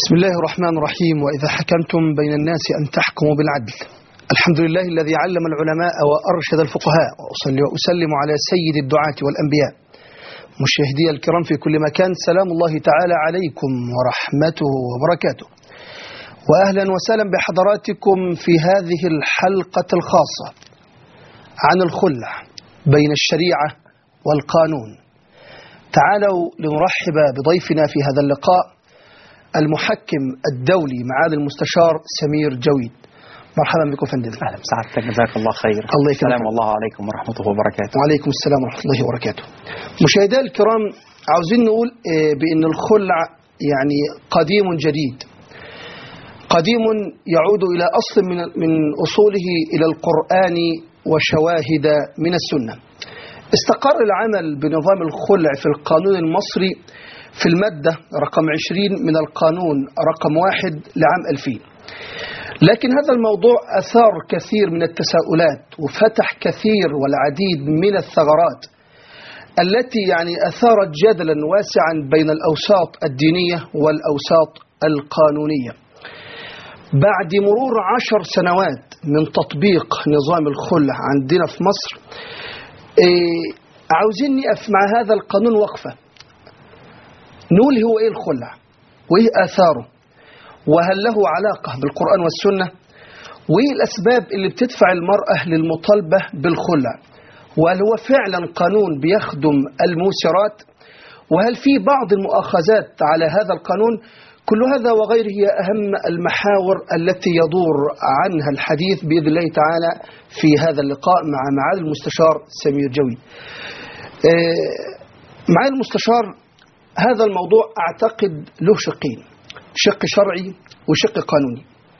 بسم الله الرحمن الرحيم وإذا حكمتم بين الناس أن تحكموا بالعدل الحمد لله الذي علم العلماء وأرشد الفقهاء وأصلي وأسلم على سيد الدعاة والأنبياء مشاهدي الكرام في كل مكان سلام الله تعالى عليكم ورحمته وبركاته وأهلا وسهلا بحضراتكم في هذه الحلقة الخاصة عن الخلع بين الشريعة والقانون تعالوا لنرحب بضيفنا في هذا اللقاء المحكم الدولي معالي المستشار سمير جويد مرحبا بكم فندم اهلا بسعادتك جزاك الله خير الله يكرمك. السلام الله عليكم ورحمه الله وبركاته وعليكم السلام ورحمة الله وبركاته مشاهدينا الكرام عاوزين نقول آه، بأن الخلع يعني قديم جديد قديم يعود إلى أصل من من أصوله إلى القرآن وشواهد من السنة استقر العمل بنظام الخلع في القانون المصري في المادة رقم 20 من القانون رقم واحد لعام 2000 لكن هذا الموضوع أثار كثير من التساؤلات وفتح كثير والعديد من الثغرات التي يعني أثارت جدلا واسعا بين الأوساط الدينية والأوساط القانونية بعد مرور عشر سنوات من تطبيق نظام الخلع عندنا في مصر إيه عاوزين نقف مع هذا القانون وقفة نقول هو إيه الخلع وإيه آثاره وهل له علاقة بالقرآن والسنة وإيه الأسباب اللي بتدفع المرأة للمطالبة بالخلع وهل هو فعلا قانون بيخدم الموسرات وهل في بعض المؤاخذات على هذا القانون كل هذا وغيره هي أهم المحاور التي يدور عنها الحديث بإذن الله تعالى في هذا اللقاء مع معالي المستشار سمير جوي آه، معالي المستشار هذا الموضوع أعتقد له شقين شق شرعي وشق قانوني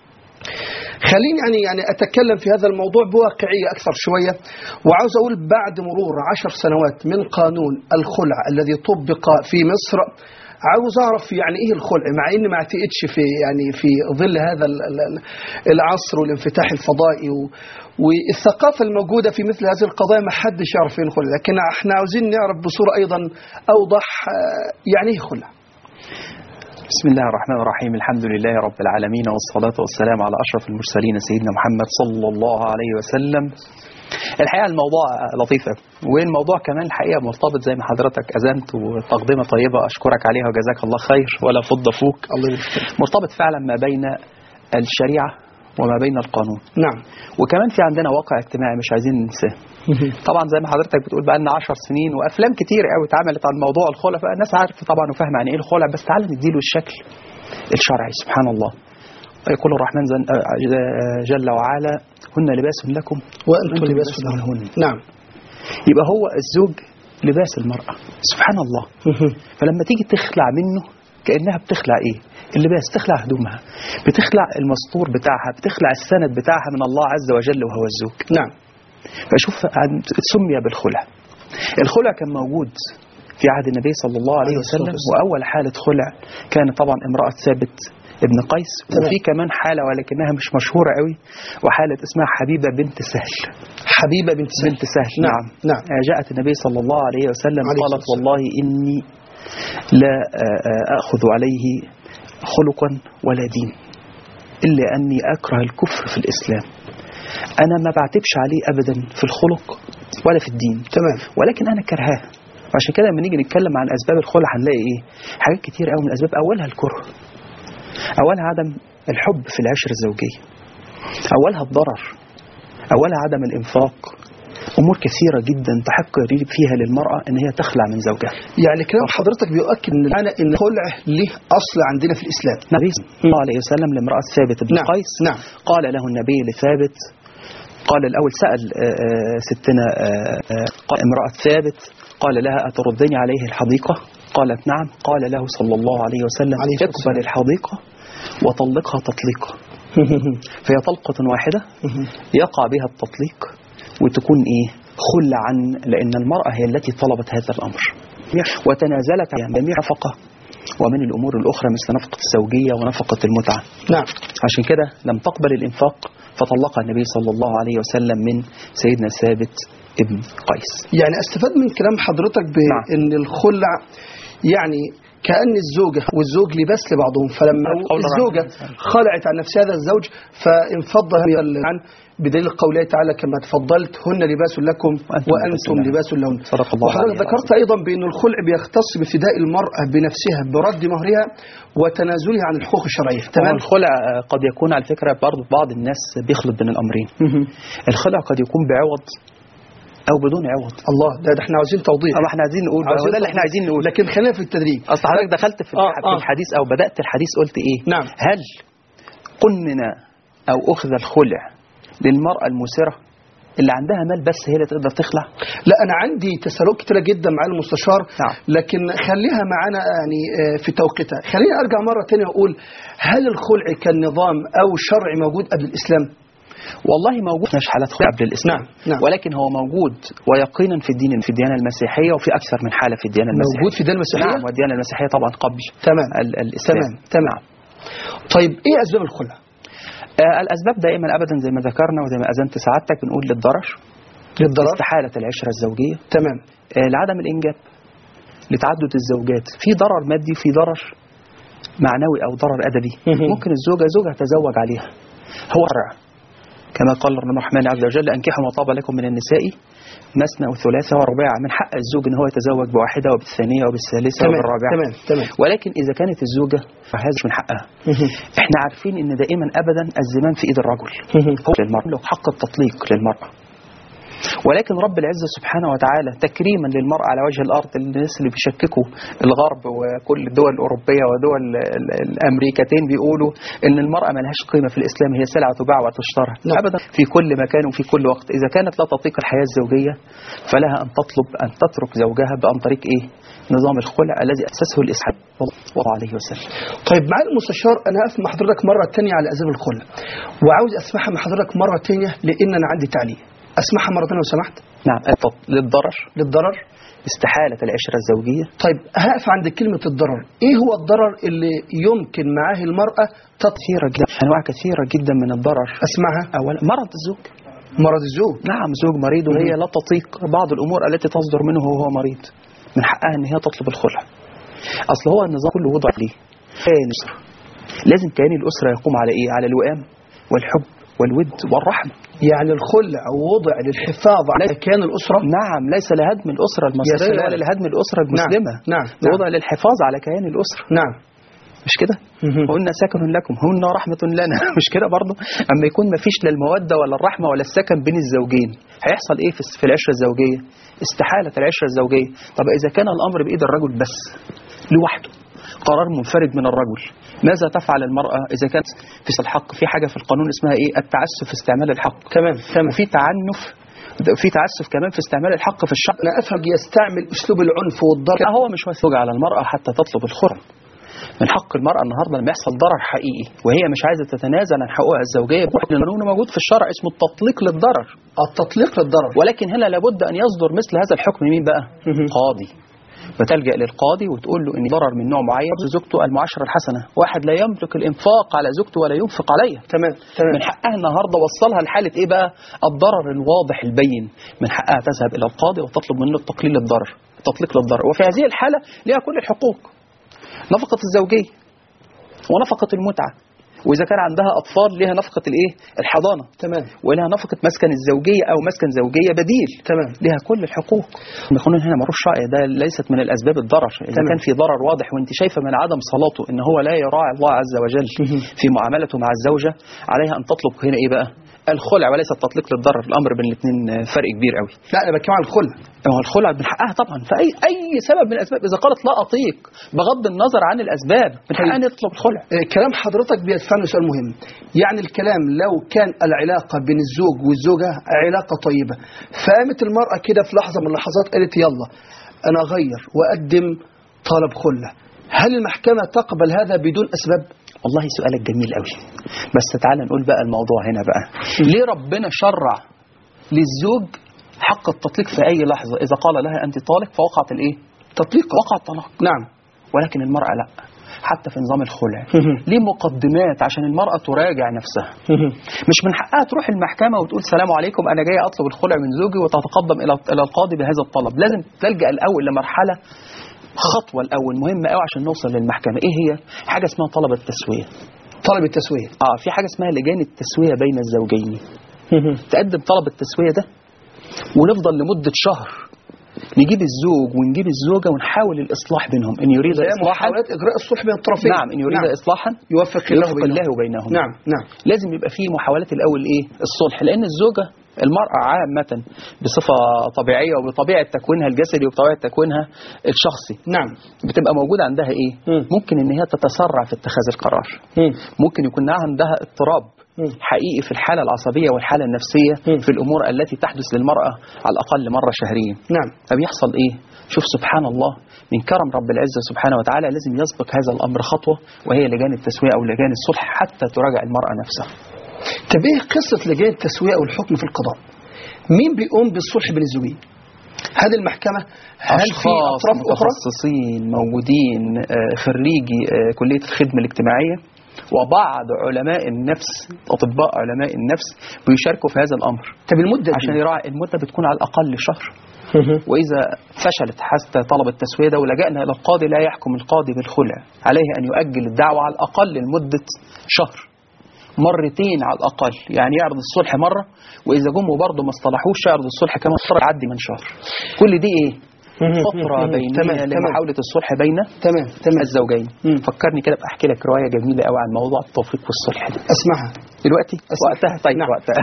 خليني يعني يعني اتكلم في هذا الموضوع بواقعيه اكثر شويه وعاوز اقول بعد مرور عشر سنوات من قانون الخلع الذي طبق في مصر عاوز اعرف يعني ايه الخلع مع اني ما اعتقدش في يعني في ظل هذا ال- ال- العصر والانفتاح الفضائي و- والثقافه الموجوده في مثل هذه القضايا ما حدش يعرف ايه الخلع لكن احنا عاوزين نعرف بصوره ايضا اوضح آه، يعني ايه خلع بسم الله الرحمن الرحيم الحمد لله رب العالمين والصلاة والسلام على أشرف المرسلين سيدنا محمد صلى الله عليه وسلم الحقيقة الموضوع لطيف أوي. والموضوع كمان الحقيقة مرتبط زي ما حضرتك أذنت وتقدمة طيبة أشكرك عليها وجزاك الله خير ولا فض فوق الله يبارك فيك. مرتبط فعلا ما بين الشريعة وما بين القانون نعم وكمان في عندنا واقع اجتماعي مش عايزين ننساه طبعا زي ما حضرتك بتقول بقى لنا 10 سنين وافلام كتير قوي اتعملت عن موضوع الخلع فالناس عارفه طبعا وفاهمه يعني ايه الخلع بس تعالى نديله الشكل الشرعي سبحان الله يقول الرحمن زن- جل وعلا هن لباس لكم وانتم وأنتم لباس لباس لهن لهن. نعم يبقى هو الزوج لباس المرأة سبحان الله فلما تيجي تخلع منه كأنها بتخلع ايه اللباس تخلع هدومها بتخلع المستور بتاعها بتخلع السند بتاعها من الله عز وجل وهو الزوج نعم فشوف عن- سمي بالخلع الخلع كان موجود في عهد النبي صلى الله عليه عليه الصلاة وسلم والسلام. وأول حالة خلع كان طبعا امرأة ثابت ابن قيس تمام. وفي كمان حالة ولكنها مش مشهورة قوي وحالة اسمها حبيبة بنت سهل حبيبة بنت سهل بنت سهل نعم نعم آه، جاءت النبي صلى الله عليه وسلم عليه قالت الصلاة والله إني لا آه، آه، أخذ عليه خلقا ولا دين إلا أني أكره الكفر في الإسلام أنا ما بعتبش عليه أبدا في الخلق ولا في الدين تمام ولكن أنا كرهاه عشان كده لما نيجي نتكلم عن أسباب الخلع هنلاقي إيه حاجات كتير قوي من الأسباب أولها الكره أولها عدم الحب في العشرة الزوجية أولها الضرر أولها عدم الإنفاق أمور كثيرة جدا تحق فيها للمرأة إن هي تخلع من زوجها يعني كلام حضرتك بيؤكد ان معنى ان الخلع له اصل عندنا في الاسلام النبي صلى الله عليه وسلم لامرأة ثابت بن نعم قيس نعم قال له النبي لثابت قال الأول سأل آه، آه، ستنا آه، آه، قال امرأة ثابت قال لها أتردني عليه الحديقة قالت نعم قال له صلى الله عليه وسلم عليه الصلاة اقبل الحديقة وطلقها تطليقا فهي طلقة واحدة يقع بها التطليق وتكون إيه خلعا لأن المرأة هي التي طلبت هذا الأمر وتنازلت عن جميع نفقة ومن الأمور الأخرى مثل نفقة الزوجية ونفقة المتعة نعم عشان كده لم تقبل الإنفاق فطلقها النبي صلى الله عليه وسلم من سيدنا ثابت ابن قيس يعني استفاد من كلام حضرتك نعم. بان الخلع يعني كأن الزوجة والزوج لباس لبعضهم فلما قول الزوجة الرحمن. خلعت عن نفسها هذا الزوج فانفض عن بدليل قوله تعالى كما تفضلت هن لباس لكم وأنتم وأنتم لباس لباس لهن صدق الله وحضرتك العلي ذكرت أيضا بأن الخلع بيختص بفداء المرأة بنفسها برد مهرها وتنازلها عن الحقوق الشرعية تمام تمام الخلع آه، قد يكون على فكرة برضه بعض الناس بيخلط بين الأمرين الخلع قد يكون بعوض أو بدون عوض الله ده, ده احنا عاوزين توضيح أما احنا عايزين نقول عاوزين هو ده اللي احنا توضيح. عايزين نقول لكن خلينا في التدريج اصل حضرتك دخلت في آه، الح- آه. في الحديث او بدات الحديث قلت ايه نعم. هل قنن او اخذ الخلع للمراه المسره اللي عندها مال بس هي اللي تقدر تخلع لا انا عندي تساؤلات كتيره جدا مع المستشار نعم. لكن خليها معانا يعني آه، في توقيتها خليني ارجع مره ثانيه واقول هل الخلع كالنظام او شرع موجود قبل الاسلام والله موجود مش حالات خلع قبل الاسلام نعم، نعم. ولكن هو موجود ويقينا في الدين في الديانه المسيحيه وفي اكثر من حاله في الديانه المسيحيه موجود في الدين المسيحيه نعم والديانه المسيحيه طبعا قبل تمام ال- الاسلام تمام تمام طيب ايه اسباب الخلع آه الاسباب دائما ابدا زي ما ذكرنا وزي ما اذنت سعادتك بنقول للضرر للضرر استحاله العشره الزوجيه تمام آه، لعدم الإنجاب لتعدد الزوجات في ضرر مادي وفي ضرر معنوي أو ضرر أدبي مهم. ممكن الزوجة زوجها تزوج عليها هو شرع كما قال الرحمن عز وجل أنكحوا ما طاب لكم من النساء مثنى وثلاثة ورباع من حق الزوج أن هو يتزوج بواحدة وبالثانية وبالثالثة تمام وبالرابعة تمام تمام ولكن إذا كانت الزوجة فهذا مش من حقها مهم. احنا عارفين ان دائما ابدا الزمام في ايد الرجل مهم. هو للمرأة له حق التطليق للمرأة ولكن رب العزة سبحانه وتعالى تكريما للمرأة على وجه الأرض الناس اللي بيشككوا الغرب وكل الدول الأوروبية ودول ال- ال- الأمريكتين بيقولوا إن المرأة ما لهاش قيمة في الإسلام هي سلعة تباع وتشترى نعم. أبدا في كل مكان وفي كل وقت إذا كانت لا تطيق الحياة الزوجية فلها أن تطلب أن تترك زوجها بأن طريق إيه نظام الخلع الذي أسسه الإسلام صلى الله عليه وسلم طيب مع المستشار انا هقف مع حضرتك مره ثانيه على اسباب الخلع وعاوز اسمعها مع حضرتك مره ثانيه لان انا عندي تعليق اسمعها مره ثانيه لو سمحت نعم التط- للضرر للضرر استحالة العشرة الزوجية طيب هقف عند كلمه الضرر ايه هو الضرر اللي يمكن معاه المراه تطفي كثيرة جدا أنواع كثيرة جدا من الضرر اسمعها أولا مرض الزوج مرض الزوج نعم زوج مريض وهي مم. لا تطيق بعض الأمور التي تصدر منه وهو مريض من حقها أن هي تطلب الخلع أصل هو النظام كله وضع ليه كيان الأسرة لازم كيان الأسرة يقوم على إيه على الوئام والحب والود والرحمة يعني الخلع وضع للحفاظ على كيان الاسره نعم ليس لهدم الأسرة المصرية سلام. ولا لهدم الأسرة المسلمة نعم ده وضع للحفاظ على كيان الأسرة نعم مش كده مهم. هن سكن لكم هن رحمة لنا مش كده برضه أما يكون ما فيش لا المودة ولا الرحمة ولا السكن بين الزوجين هيحصل إيه في في العشرة الزوجية استحالة العشرة الزوجية طب إذا كان الأمر بإيد الرجل بس لوحده قرار منفرد من الرجل ماذا تفعل المرأة إذا كانت في الحق في حاجة في القانون اسمها إيه التعسف في استعمال الحق تمام تمام وفي تعنف في تعسف كمان في استعمال الحق في الشرع انا افهم يستعمل اسلوب العنف والضرب لا هو مش مسؤول على المرأة حتى تطلب الخرم من حق المرأة النهاردة لما يحصل ضرر حقيقي وهي مش عايزة تتنازل عن حقوقها الزوجية بروح للقانون موجود في الشرع اسمه التطليق للضرر التطليق للضرر ولكن هنا لابد أن يصدر مثل هذا الحكم مين بقى؟ مهم. قاضي وتلجأ للقاضي وتقول له إن ضرر من نوع معين زوجته المعاشرة الحسنة واحد لا يملك الإنفاق على زوجته ولا ينفق عليها تمام تمام من حقها النهارده وصلها لحاله ايه بقى؟ الضرر الواضح البين، من حقها تذهب الى القاضي وتطلب منه تقليل الضرر، تطليق للضرر، وفي هذه الحاله لها كل الحقوق. نفقه الزوجيه ونفقه المتعه، واذا كان عندها اطفال لها نفقه الايه؟ الحضانه، تمام ولها نفقه مسكن الزوجيه او مسكن زوجيه بديل. تمام لها كل الحقوق القانون هنا ملوش رأي ده ليست من الأسباب الضرر إذا تمام. كان في ضرر واضح وانت شايفة من عدم صلاته إن هو لا يراعي الله عز وجل مهم. في معاملته مع الزوجة عليها أن تطلب هنا إيه بقى الخلع وليس التطليق للضرر الأمر بين الاثنين فرق كبير قوي لا انا بتكلم عن الخلع هو الخلع من حقها طبعا فأي أي سبب من الأسباب إذا قالت لا أطيق بغض النظر عن الأسباب من حقها أن هي تطلب الخلع آه، كلام حضرتك بيدفعني سؤال مهم يعني الكلام لو كان العلاقة بين الزوج والزوجة علاقة طيبة فقامت المرأة كده في لحظة من اللحظات قالت يلا أنا أغير وأقدم طلب خلة هل المحكمة تقبل هذا بدون أسباب؟ والله سؤالك جميل قوي بس تعال نقول بقى الموضوع هنا بقى ليه ربنا شرع للزوج حق التطليق في أي لحظة إذا قال لها أنت طالق فوقعت الإيه تطليق وقع الطلاق نعم ولكن المرأة لا حتى في نظام الخلع ليه مقدمات عشان المرأة تراجع نفسها مش من حقها تروح المحكمة وتقول سلام عليكم أنا جاي أطلب الخلع من زوجي وتتقدم إلى إلى القاضي بهذا الطلب لازم تلجأ الأول لمرحلة خطوة الأول مهمة قوي عشان نوصل للمحكمة إيه هي؟ حاجة اسمها طلب التسوية طلب التسوية آه في حاجة اسمها لجان التسوية بين الزوجين تقدم طلب التسوية ده ونفضل لمدة شهر نجيب الزوج ونجيب الزوجة ونحاول الإصلاح بينهم إن يريد زي إصلاحا محاولات إجراء الصلح بين الطرفين نعم إن يريد نعم. إصلاحا يوفق الله يوفق بينهم الله بينهم نعم نعم لازم يبقى فيه محاولات الأول إيه الصلح لأن الزوجة المرأة عامة بصفة طبيعية وبطبيعة تكوينها الجسدي وبطبيعة تكوينها الشخصي نعم بتبقى موجودة عندها إيه مم. ممكن إن هي تتسرع في اتخاذ القرار ممكن يكون عندها اضطراب مم. حقيقي في الحالة العصبية والحالة النفسية مم. في الأمور التي تحدث للمرأة على الأقل مرة شهريا نعم فبيحصل إيه شوف سبحان الله من كرم رب العزة سبحانه وتعالى لازم يسبق هذا الأمر خطوة وهي لجان التسوية أو لجان الصلح حتى تراجع المرأة نفسها طب ايه قصة لجان التسوية او الحكم في القضاء مين بيقوم بالصلح بين الزوجين هل المحكمة هل في أشخاص أطراف أخرى متخصصين موجودين آه، خريجي آه، كلية الخدمة الاجتماعية وبعض علماء النفس أطباء علماء النفس بيشاركوا في هذا الأمر طب المدة عشان دي يراعي المدة بتكون على الأقل شهر وإذا فشلت حتى طلب التسوية ده ولجأنا إلى القاضي لا يحكم القاضي بالخلع عليه أن يؤجل الدعوة على الأقل لمدة شهر مرتين على الأقل يعني يعرض الصلح مرة وإذا جم برضه ما اصطلحوش يعرض الصلح كمان مرة يعدي من شهر كل دي إيه فترة تمام بينية تمام لمحاولة الصلح بين تمام تمام الزوجين مم. فكرني كده بأحكي لك رواية جميلة قوي عن موضوع التوفيق والصلح ده اسمعها دلوقتي أسمع. وقتها طيب نعم. وقتها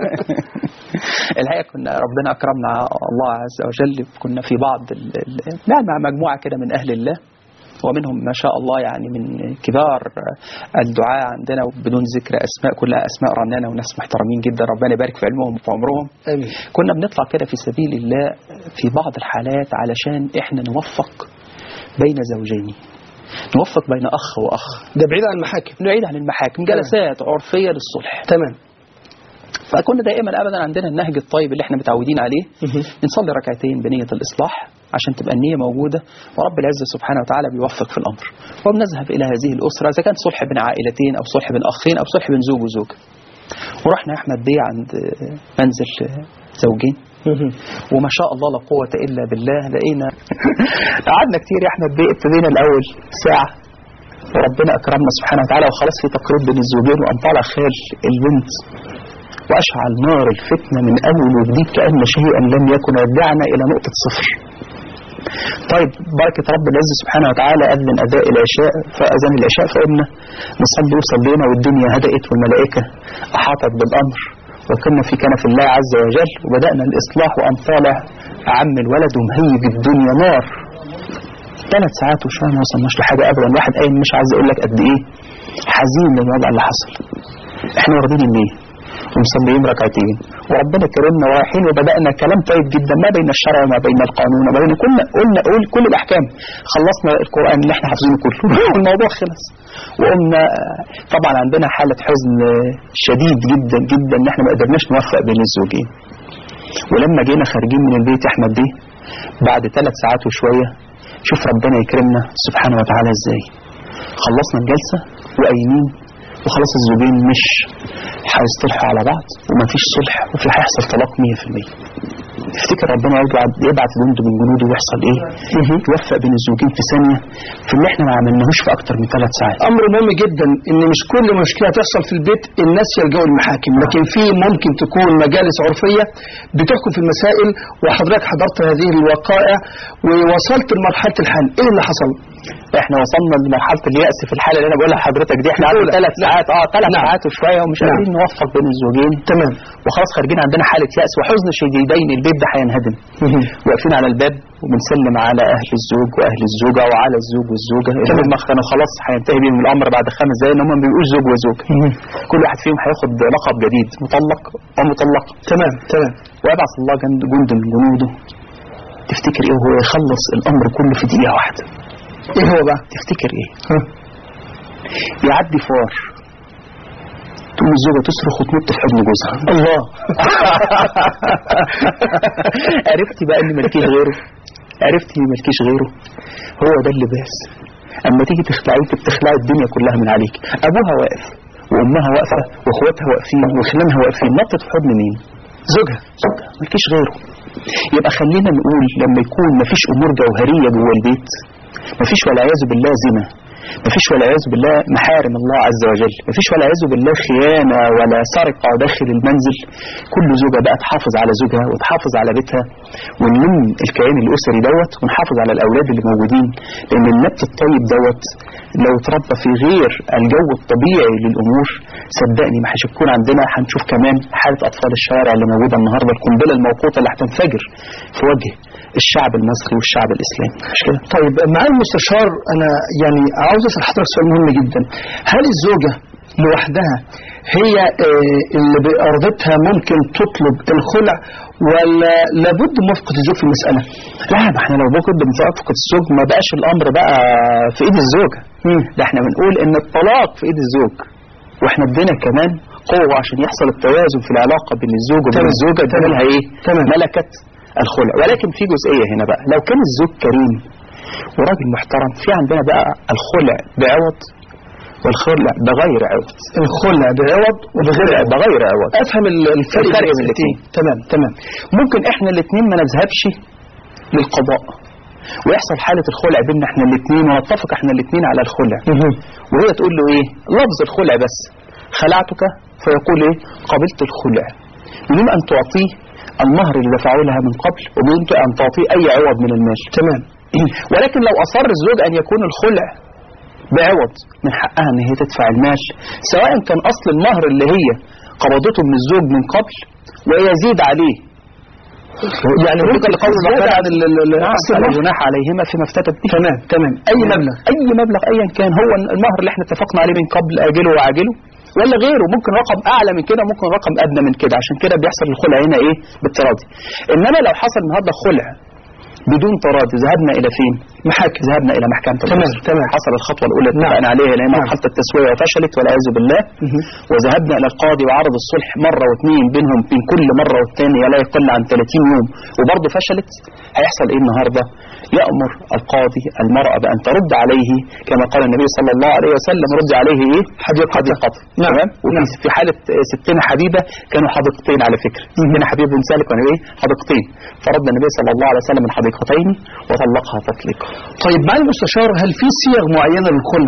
الحقيقة كنا ربنا أكرمنا الله عز وجل كنا في بعض ال... ال... لا مع مجموعة كده من أهل الله ومنهم ما شاء الله يعني من كبار الدعاء عندنا وبدون ذكر أسماء كلها أسماء رنانة وناس محترمين جدا ربنا يبارك في علمهم وفي عمرهم امين كنا بنطلع كده في سبيل الله في بعض الحالات علشان احنا نوفق بين زوجين نوفق بين أخ وأخ ده بعيد عن المحاكم نعيد عن المحاكم جلسات عرفية للصلح تمام فكنا دائما ابدا عندنا النهج الطيب اللي احنا متعودين عليه نصلي ركعتين بنيه الاصلاح عشان تبقى النيه موجوده ورب العزه سبحانه وتعالى بيوفق في الامر وبنذهب الى هذه الاسره اذا كان صلح بين عائلتين او صلح بين اخين او صلح بين زوج وزوجه ورحنا يا احمد بيه عند منزل زوجين وما شاء الله لا قوه الا بالله لقينا قعدنا كتير يا احمد بيه ابتدينا الاول ساعه وربنا اكرمنا سبحانه وتعالى وخلاص في تقريب بين الزوجين وقام طالع خال البنت وأشعل نار الفتنة من أول وجديد كأن شيئا لم يكن يدعنا إلى نقطة صفر طيب بركة رب العز سبحانه وتعالى أذن أداء العشاء فأذن العشاء فقمنا نصلي وصلينا والدنيا هدأت والملائكة أحاطت بالأمر وكنا في كنف الله عز وجل وبدأنا الإصلاح وأن طالع عم الولد ومهيج الدنيا نار ثلاث ساعات وشوية ما وصلناش لحاجة أبدا الواحد قايم مش عايز أقول لك قد إيه حزين من الوضع اللي حصل إحنا واخدين النية ومصليين ركعتين وربنا كرمنا ورايحين وبدأنا كلام طيب جدا ما بين الشرع وما بين القانون وما بين كل قلنا قول كل الأحكام خلصنا القرآن اللي احنا حافظينه كله والموضوع خلص وقمنا آه، طبعا عندنا حالة حزن آه، شديد جدا جدا ان احنا ما قدرناش نوفق بين الزوجين ولما جينا خارجين من البيت يا احمد بيه بعد ثلاث ساعات وشوية شوف ربنا يكرمنا سبحانه وتعالى ازاي خلصنا الجلسة وقايمين وخلاص الزوجين مش هيصطلحوا على بعض ومفيش صلح وفي هيحصل طلاق 100% تفتكر ربنا يبعت يبعت جند من جنوده ويحصل ايه؟ يوفق بين الزوجين في ثانيه في اللي احنا ما عملناهوش في اكتر من ثلاث ساعات امر مهم جدا ان مش كل مشكله تحصل في البيت الناس يلجأوا المحاكم لكن في ممكن تكون مجالس عرفيه بتحكم في المسائل وحضرتك حضرت هذه الوقائع ووصلت لمرحله الحل ايه اللي حصل احنا وصلنا لمرحله اليأس في الحاله اللي انا بقولها لحضرتك دي احنا قعدنا ثلاث ساعات اه ثلاث نعم. ساعات وشويه ومش نعم. قادرين نوفق بين الزوجين تمام وخلاص خارجين عندنا حاله يأس وحزن شديدين البيت ده هينهدم واقفين على الباب وبنسلم على اهل الزوج واهل الزوجه وعلى الزوج والزوجه اللي هم كانوا خلاص هينتهي بيهم الامر بعد خمس دقايق ان هم ما بيبقوش زوج وزوجه كل واحد فيهم هياخد لقب جديد مطلق ومطلقه تمام تمام ويبعث الله جند جند من جنوده تفتكر ايه وهو يخلص الامر كله في دقيقه واحده ايه هو بقى تفتكر ايه ها. يعدي فار تقوم الزوجه تصرخ وتنط في حضن جوزها الله عرفتي بقى ان مالكيش غيره عرفتي مالكيش غيره هو ده اللباس اما تيجي تخلعي انت بتخلعي الدنيا كلها من عليك ابوها واقف وامها واقفه واخواتها واقفين وخلانها واقفين نطت في حضن مين زوجها زوجها مالكيش غيره يبقى خلينا نقول لما يكون مفيش امور جوهريه جوه البيت مفيش والعياذ بالله زنا مفيش والعياذ بالله محارم الله عز وجل مفيش والعياذ بالله خيانة ولا سرقة داخل المنزل كل زوجة بقى تحافظ على زوجها وتحافظ على بيتها ونلم الكيان الأسري دوت ونحافظ على الأولاد اللي موجودين لأن النبت الطيب دوت لو اتربى في غير الجو الطبيعي للأمور صدقني ما هيكون عندنا هنشوف كمان حالة أطفال الشوارع اللي موجودة النهاردة القنبلة الموقوتة اللي هتنفجر في وجه الشعب المصري والشعب الإسلامي مش كده؟ طيب مع المستشار انا يعني عاوز اسال حضرتك سؤال مهم جدا هل الزوجه لوحدها هي آه، اللي بارادتها ممكن تطلب الخلع ولا لابد موافقه الزوج في المساله؟ لا ما احنا لو بنقد موافقة الزوج ما بقاش الأمر بقى في إيد الزوجة ده احنا بنقول إن الطلاق في إيد الزوج واحنا ادينا كمان قوة عشان يحصل التوازن في العلاقة بين الزوج وبين تمام. الزوجة تمام. تعملها ايه؟ تمام. ملكة الخلع ولكن في جزئية هنا بقى لو كان الزوج كريم وراجل محترم في عندنا بقى الخلع بعوض والخلع بغير عوض الخلع بعوض وبغير عوض بغير عوض افهم ال- الفرق الفرق بين بين الاثنين تمام تمام ممكن احنا الاثنين ما نذهبش للقضاء ويحصل حالة الخلع بيننا احنا الاثنين ونتفق احنا الاثنين على الخلع وهي تقول له ايه لفظ الخلع بس خلعتك فيقول ايه قبلت الخلع بدون ان تعطيه المهر اللي دفعه لها من قبل وبدون ان تعطيه اي عوض من المال تمام ولكن لو اصر الزوج ان يكون الخلع بعوض من حقها ان هي تدفع المال سواء كان اصل المهر اللي هي قبضته من الزوج من قبل ويزيد عليه يعني ممكن لقول زيادة عن ال- ال- ال- نعم أصل فلا المهر. جناح عليهما فيما افتتت به تمام تمام اي مبلغ اي مبلغ ايا كان هو المهر اللي احنا اتفقنا عليه من قبل اجله وعاجله ولا غيره ممكن رقم اعلى من كده ممكن رقم ادنى من كده عشان كده بيحصل الخلع هنا ايه بالتراضي انما لو حصل النهارده خلع بدون تراضي ذهبنا الى فين محاكم ذهبنا الى محكمه تمام، الأسرة. تمام. حصل الخطوه الاولى اللي نعم. اتفقنا عليها اللي هي نعم. مرحله التسويه وفشلت والعياذ بالله مهم. وذهبنا الى القاضي وعرض الصلح مره واثنين بينهم بين كل مره والثانيه لا يقل عن 30 يوم وبرضه فشلت هيحصل ايه النهارده؟ يامر القاضي المراه بان ترد عليه كما قال النبي صلى الله عليه وسلم رد عليه ايه؟ حديقه نعم. تمام وفي نعم. في حاله ستنا حبيبه كانوا حديقتين على فكره ستنا حبيبه بن سالك كانوا ايه؟ حديقتين فرد النبي صلى الله عليه وسلم الحديقتين وطلقها تطليقا طيب مع المستشار هل في صيغ معينه للخلع؟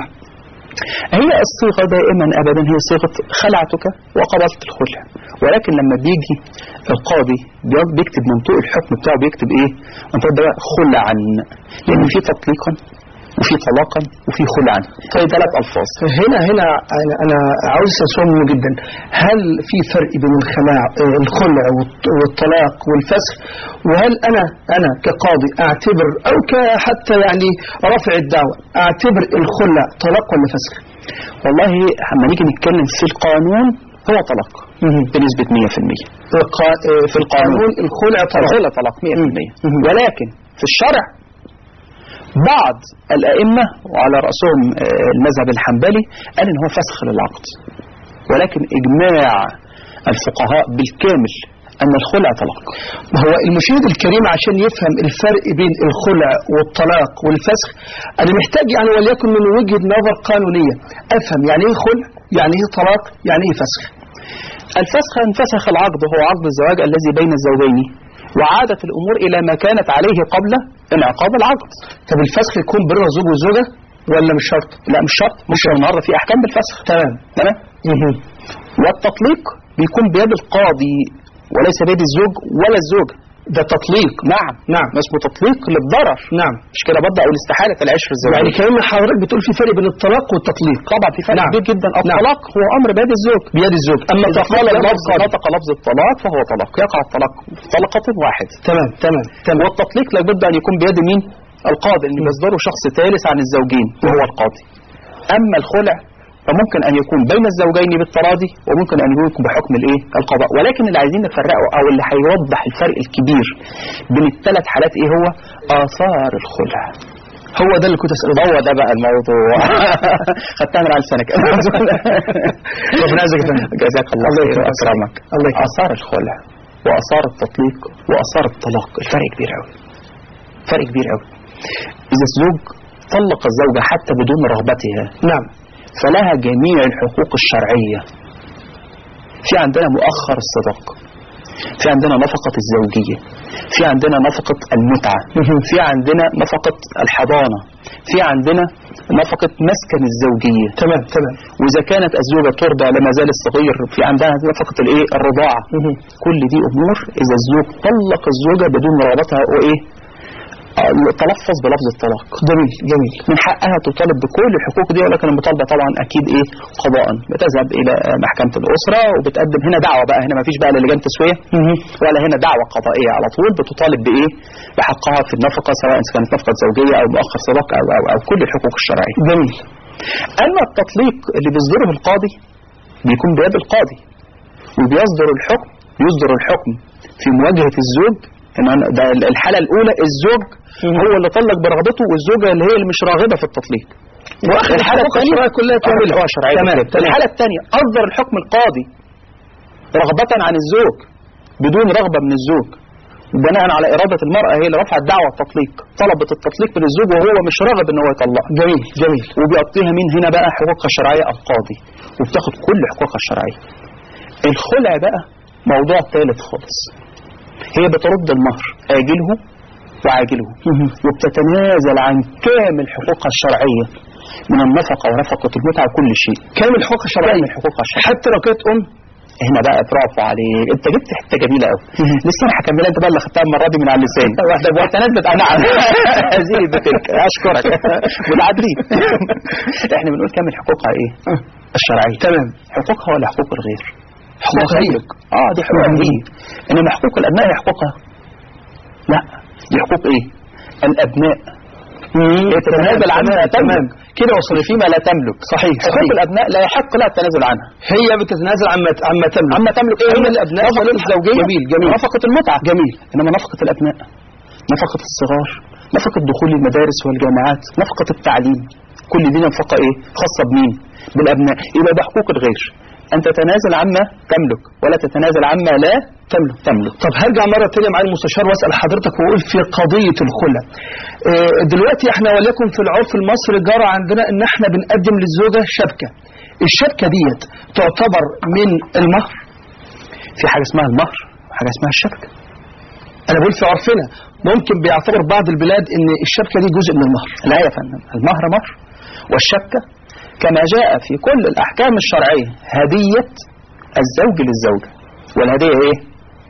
هي الصيغة دائما أبدا هي صيغة خلعتك وقبلت الخلع ولكن لما بيجي القاضي بي- بيكتب منطوق الحكم بتاعه بيكتب ايه منطوق ده خلعا لأن في تطليقا وفي طلاقا وفي خلعا طيب ثلاث ألفاظ هنا هنا انا انا عاوز اسال سؤال مهم جدا هل في فرق بين الخلاع آه، الخلع والط- والطلاق والفسخ وهل انا انا كقاضي اعتبر او كحتى يعني رافع الدعوه اعتبر الخلع طلاق ولا فسخ؟ والله لما نيجي نتكلم في القانون هو طلاق بنسبة 100% القا- آه، في القانون الخلع طلاق الخلع طلاق 100% ولكن في الشرع بعض الأئمة وعلى رأسهم آه، المذهب الحنبلي قال إن هو فسخ للعقد ولكن إجماع الفقهاء بالكامل أن الخلع طلاق هو المشاهد الكريم عشان يفهم الفرق بين الخلع والطلاق والفسخ انا محتاج يعني وليكن من وجهه نظر قانونيه افهم يعني ايه خلع يعني ايه طلاق يعني ايه فسخ الفسخ انفسخ العقد هو عقد الزواج الذي بين الزوجين وعادت الأمور إلى ما كانت عليه قبل انعقاد العقد طب الفسخ يكون بين الزوج والزوجه ولا مش شرط لا مش شرط ممكن النهارده في أحكام بالفسخ تمام تمام والتطليق بيكون بيد القاضي وليس بيد الزوج ولا الزوجة ده تطليق نعم نعم ما اسمه تطليق للضرر نعم مش كده برضه او الاستحالة العشر يعني الزوجية كلام حضرتك بتقول في فرق بين الطلاق والتطليق طبعا في فرق نعم. كبير جدا نعم. الطلاق هو امر بيد الزوج بيد الزوج اما إذا التطليق قال بيد اللفظ القاضي. نطق لفظ الطلاق فهو طلاق يقع الطلاق طلقة واحد تمام تمام تمام والتطليق لابد ان يكون بيد مين القاضي اللي بيصدره شخص ثالث عن الزوجين وهو القاضي اما الخلع فممكن ان يكون بين الزوجين بالتراضي وممكن ان يكون بحكم الايه القضاء ولكن اللي عايزين نفرقه او اللي هيوضح الفرق الكبير بين الثلاث حالات ايه هو اثار الخلع هو ده اللي كنت اساله هو ده بقى الموضوع خدتها من على لسانك ربنا يجزاك يا فندم. جزاك الله الله خير يكرمك. واكرمك الله يكرمك. اثار الخلع واثار التطليق واثار الطلاق الفرق كبير قوي فرق كبير قوي اذا الزوج طلق الزوجه حتى بدون رغبتها نعم فلها جميع الحقوق الشرعيه في عندنا مؤخر الصداق في عندنا نفقه الزوجيه في عندنا نفقة المتعة في عندنا نفقة الحضانة في عندنا نفقة مسكن الزوجية تمام تمام وإذا كانت الزوجة ترضع لما زال الصغير في عندها نفقة الإيه الرضاعة كل دي أمور إذا الزوج طلق الزوجة بدون رغبتها وإيه آه، تلفظ بلفظ الطلاق جميل جميل من حقها تطالب بكل الحقوق دي ولكن المطالبه طبعا اكيد ايه قضاء بتذهب الى آه، محكمه الاسره وبتقدم هنا دعوه بقى هنا ما فيش بقى لا لجان تسويه ولا هنا دعوه قضائيه على طول بتطالب بايه بحقها في النفقه سواء كانت نفقه زوجيه او مؤخر صداق او, أو, أو كل الحقوق الشرعيه جميل اما التطليق اللي بيصدره القاضي بيكون بيد القاضي وبيصدر الحكم يصدر الحكم في مواجهه الزوج إن أنا- ده الحاله الاولى الزوج هو اللي طلق برغبته والزوجه اللي هي اللي مش راغبه في التطليق واخر الحاله الحقوق الثانيه الشرعية كلها كاملة. اه شرعيه تمام، بالظبط. تمام. الحاله الثانيه اصدر الحكم القاضي رغبه عن الزوج بدون رغبه من الزوج بناء على اراده المراه هي اللي رفعت دعوى التطليق طلبت التطليق من الزوج وهو مش راغب ان هو يطلقها جميل جميل وبيعطيها مين هنا بقى حقوقها الشرعيه القاضي وبتاخد كل حقوقها الشرعيه الخلع بقى موضوع ثالث خالص هي بترد المهر اجله وعاجله وبتتنازل عن كامل حقوقها الشرعيه من النفقه ونفقه المتعه وكل شيء كامل حقوق الشرعية كامل حقوقها الشرعيه حتى لو كانت ام هنا بقى برافو عليك انت جبت حته جميله قوي لسه انا هكملها انت بقى اللي خدتها المره دي من على اللسان واحده والتنازلت انا نعم هذه بتلك اشكرك متعدين احنا بنقول كامل حقوقها ايه الشرعيه تمام حقوقها ولا حقوق الغير حقوق لا هي. تملك. اه دي حقوق هي انما حقوق الابناء هي حقوقها لا دي حقوق ايه الابناء هي تتنازل عنها تمام تملك كده وصل فيما لا تملك صحيح حقوق صحيح الابناء لا يحق لها التنازل عنها هي بتتنازل عما عما تملك عما تملك ايه أما هي الأبناء نفقة فلها- الزوجية جميل جميل نفقة المتعة جميل إنما نفقة الأبناء نفقة الصغار نفقة دخول المدارس والجامعات نفقة التعليم كل دي نفقة إيه خاصة بمين بالأبناء يبقى ده حقوق الغير أن تتنازل عما تملك ولا تتنازل عما لا تملك تملك طب هرجع مرة تانية مع المستشار واسأل حضرتك واقول في قضية الخلع آه، دلوقتي احنا وليكن في العرف المصري جرى عندنا ان احنا بنقدم للزوجة شبكة الشبكة ديت تعتبر من المهر في حاجة اسمها المهر وحاجة اسمها الشبكة انا بقول في عرفنا ممكن بيعتبر بعض البلاد ان الشبكة دي جزء من المهر لا يا فندم المهر مهر والشبكة كما جاء في كل الأحكام الشرعية هدية الزوج للزوجة والهدية إيه؟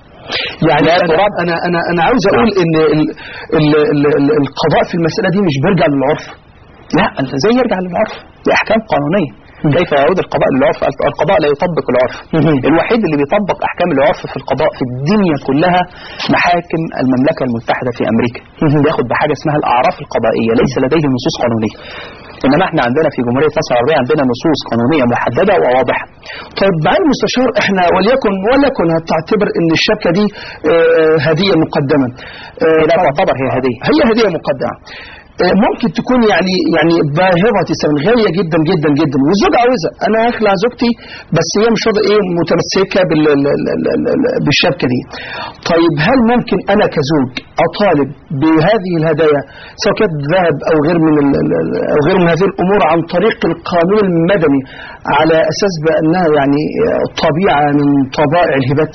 يعني لا أنا, ترد. انا انا انا عاوز اقول ان ال ال ال ال القضاء في المسألة دي مش بيرجع للعرف لا انت ازاي يرجع للعرف دي احكام قانونيه كيف يعود القضاء للعرف القضاء لا يطبق العرف الوحيد اللي بيطبق احكام العرف في القضاء في الدنيا كلها محاكم المملكه المتحده في امريكا بياخد بحاجه اسمها الاعراف القضائيه ليس لديه نصوص قانونيه انما احنا عندنا في جمهوريه مصر العربيه عندنا نصوص قانونيه محدده وواضحه طيب معالي المستشار احنا وليكن وليكن هتعتبر ان الشبكة دي آه، هدية مقدمة آه، لا طب- تعتبر هي هديه هي هدية مقدمة آه، ممكن تكون يعني يعني باهظة الثمن غالية جدا جدا جدا والزوج عاوزها انا هخلع زوجتي بس هي مش راضية ايه متمسكة بال ال- ال- ال- ال- بالشبكة دي طيب هل ممكن انا كزوج اطالب بهذه الهدايا سواء كانت ذهب او غير من ال- ال- ال- او غير من هذه الامور عن طريق القانون المدني على اساس بانها يعني آه، طبيعة من طبائع الهبات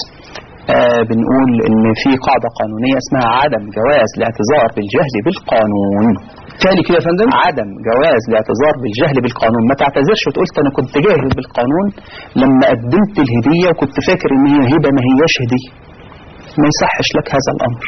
آه بنقول ان في قاعده قانونيه اسمها عدم جواز الاعتذار بالجهل بالقانون تاني كده يا فندم عدم جواز الاعتذار بالجهل بالقانون ما تعتذرش وتقول انا كنت جاهل بالقانون لما قدمت الهديه وكنت فاكر ان هي هبه ما هياش هديه ما يصحش لك هذا الامر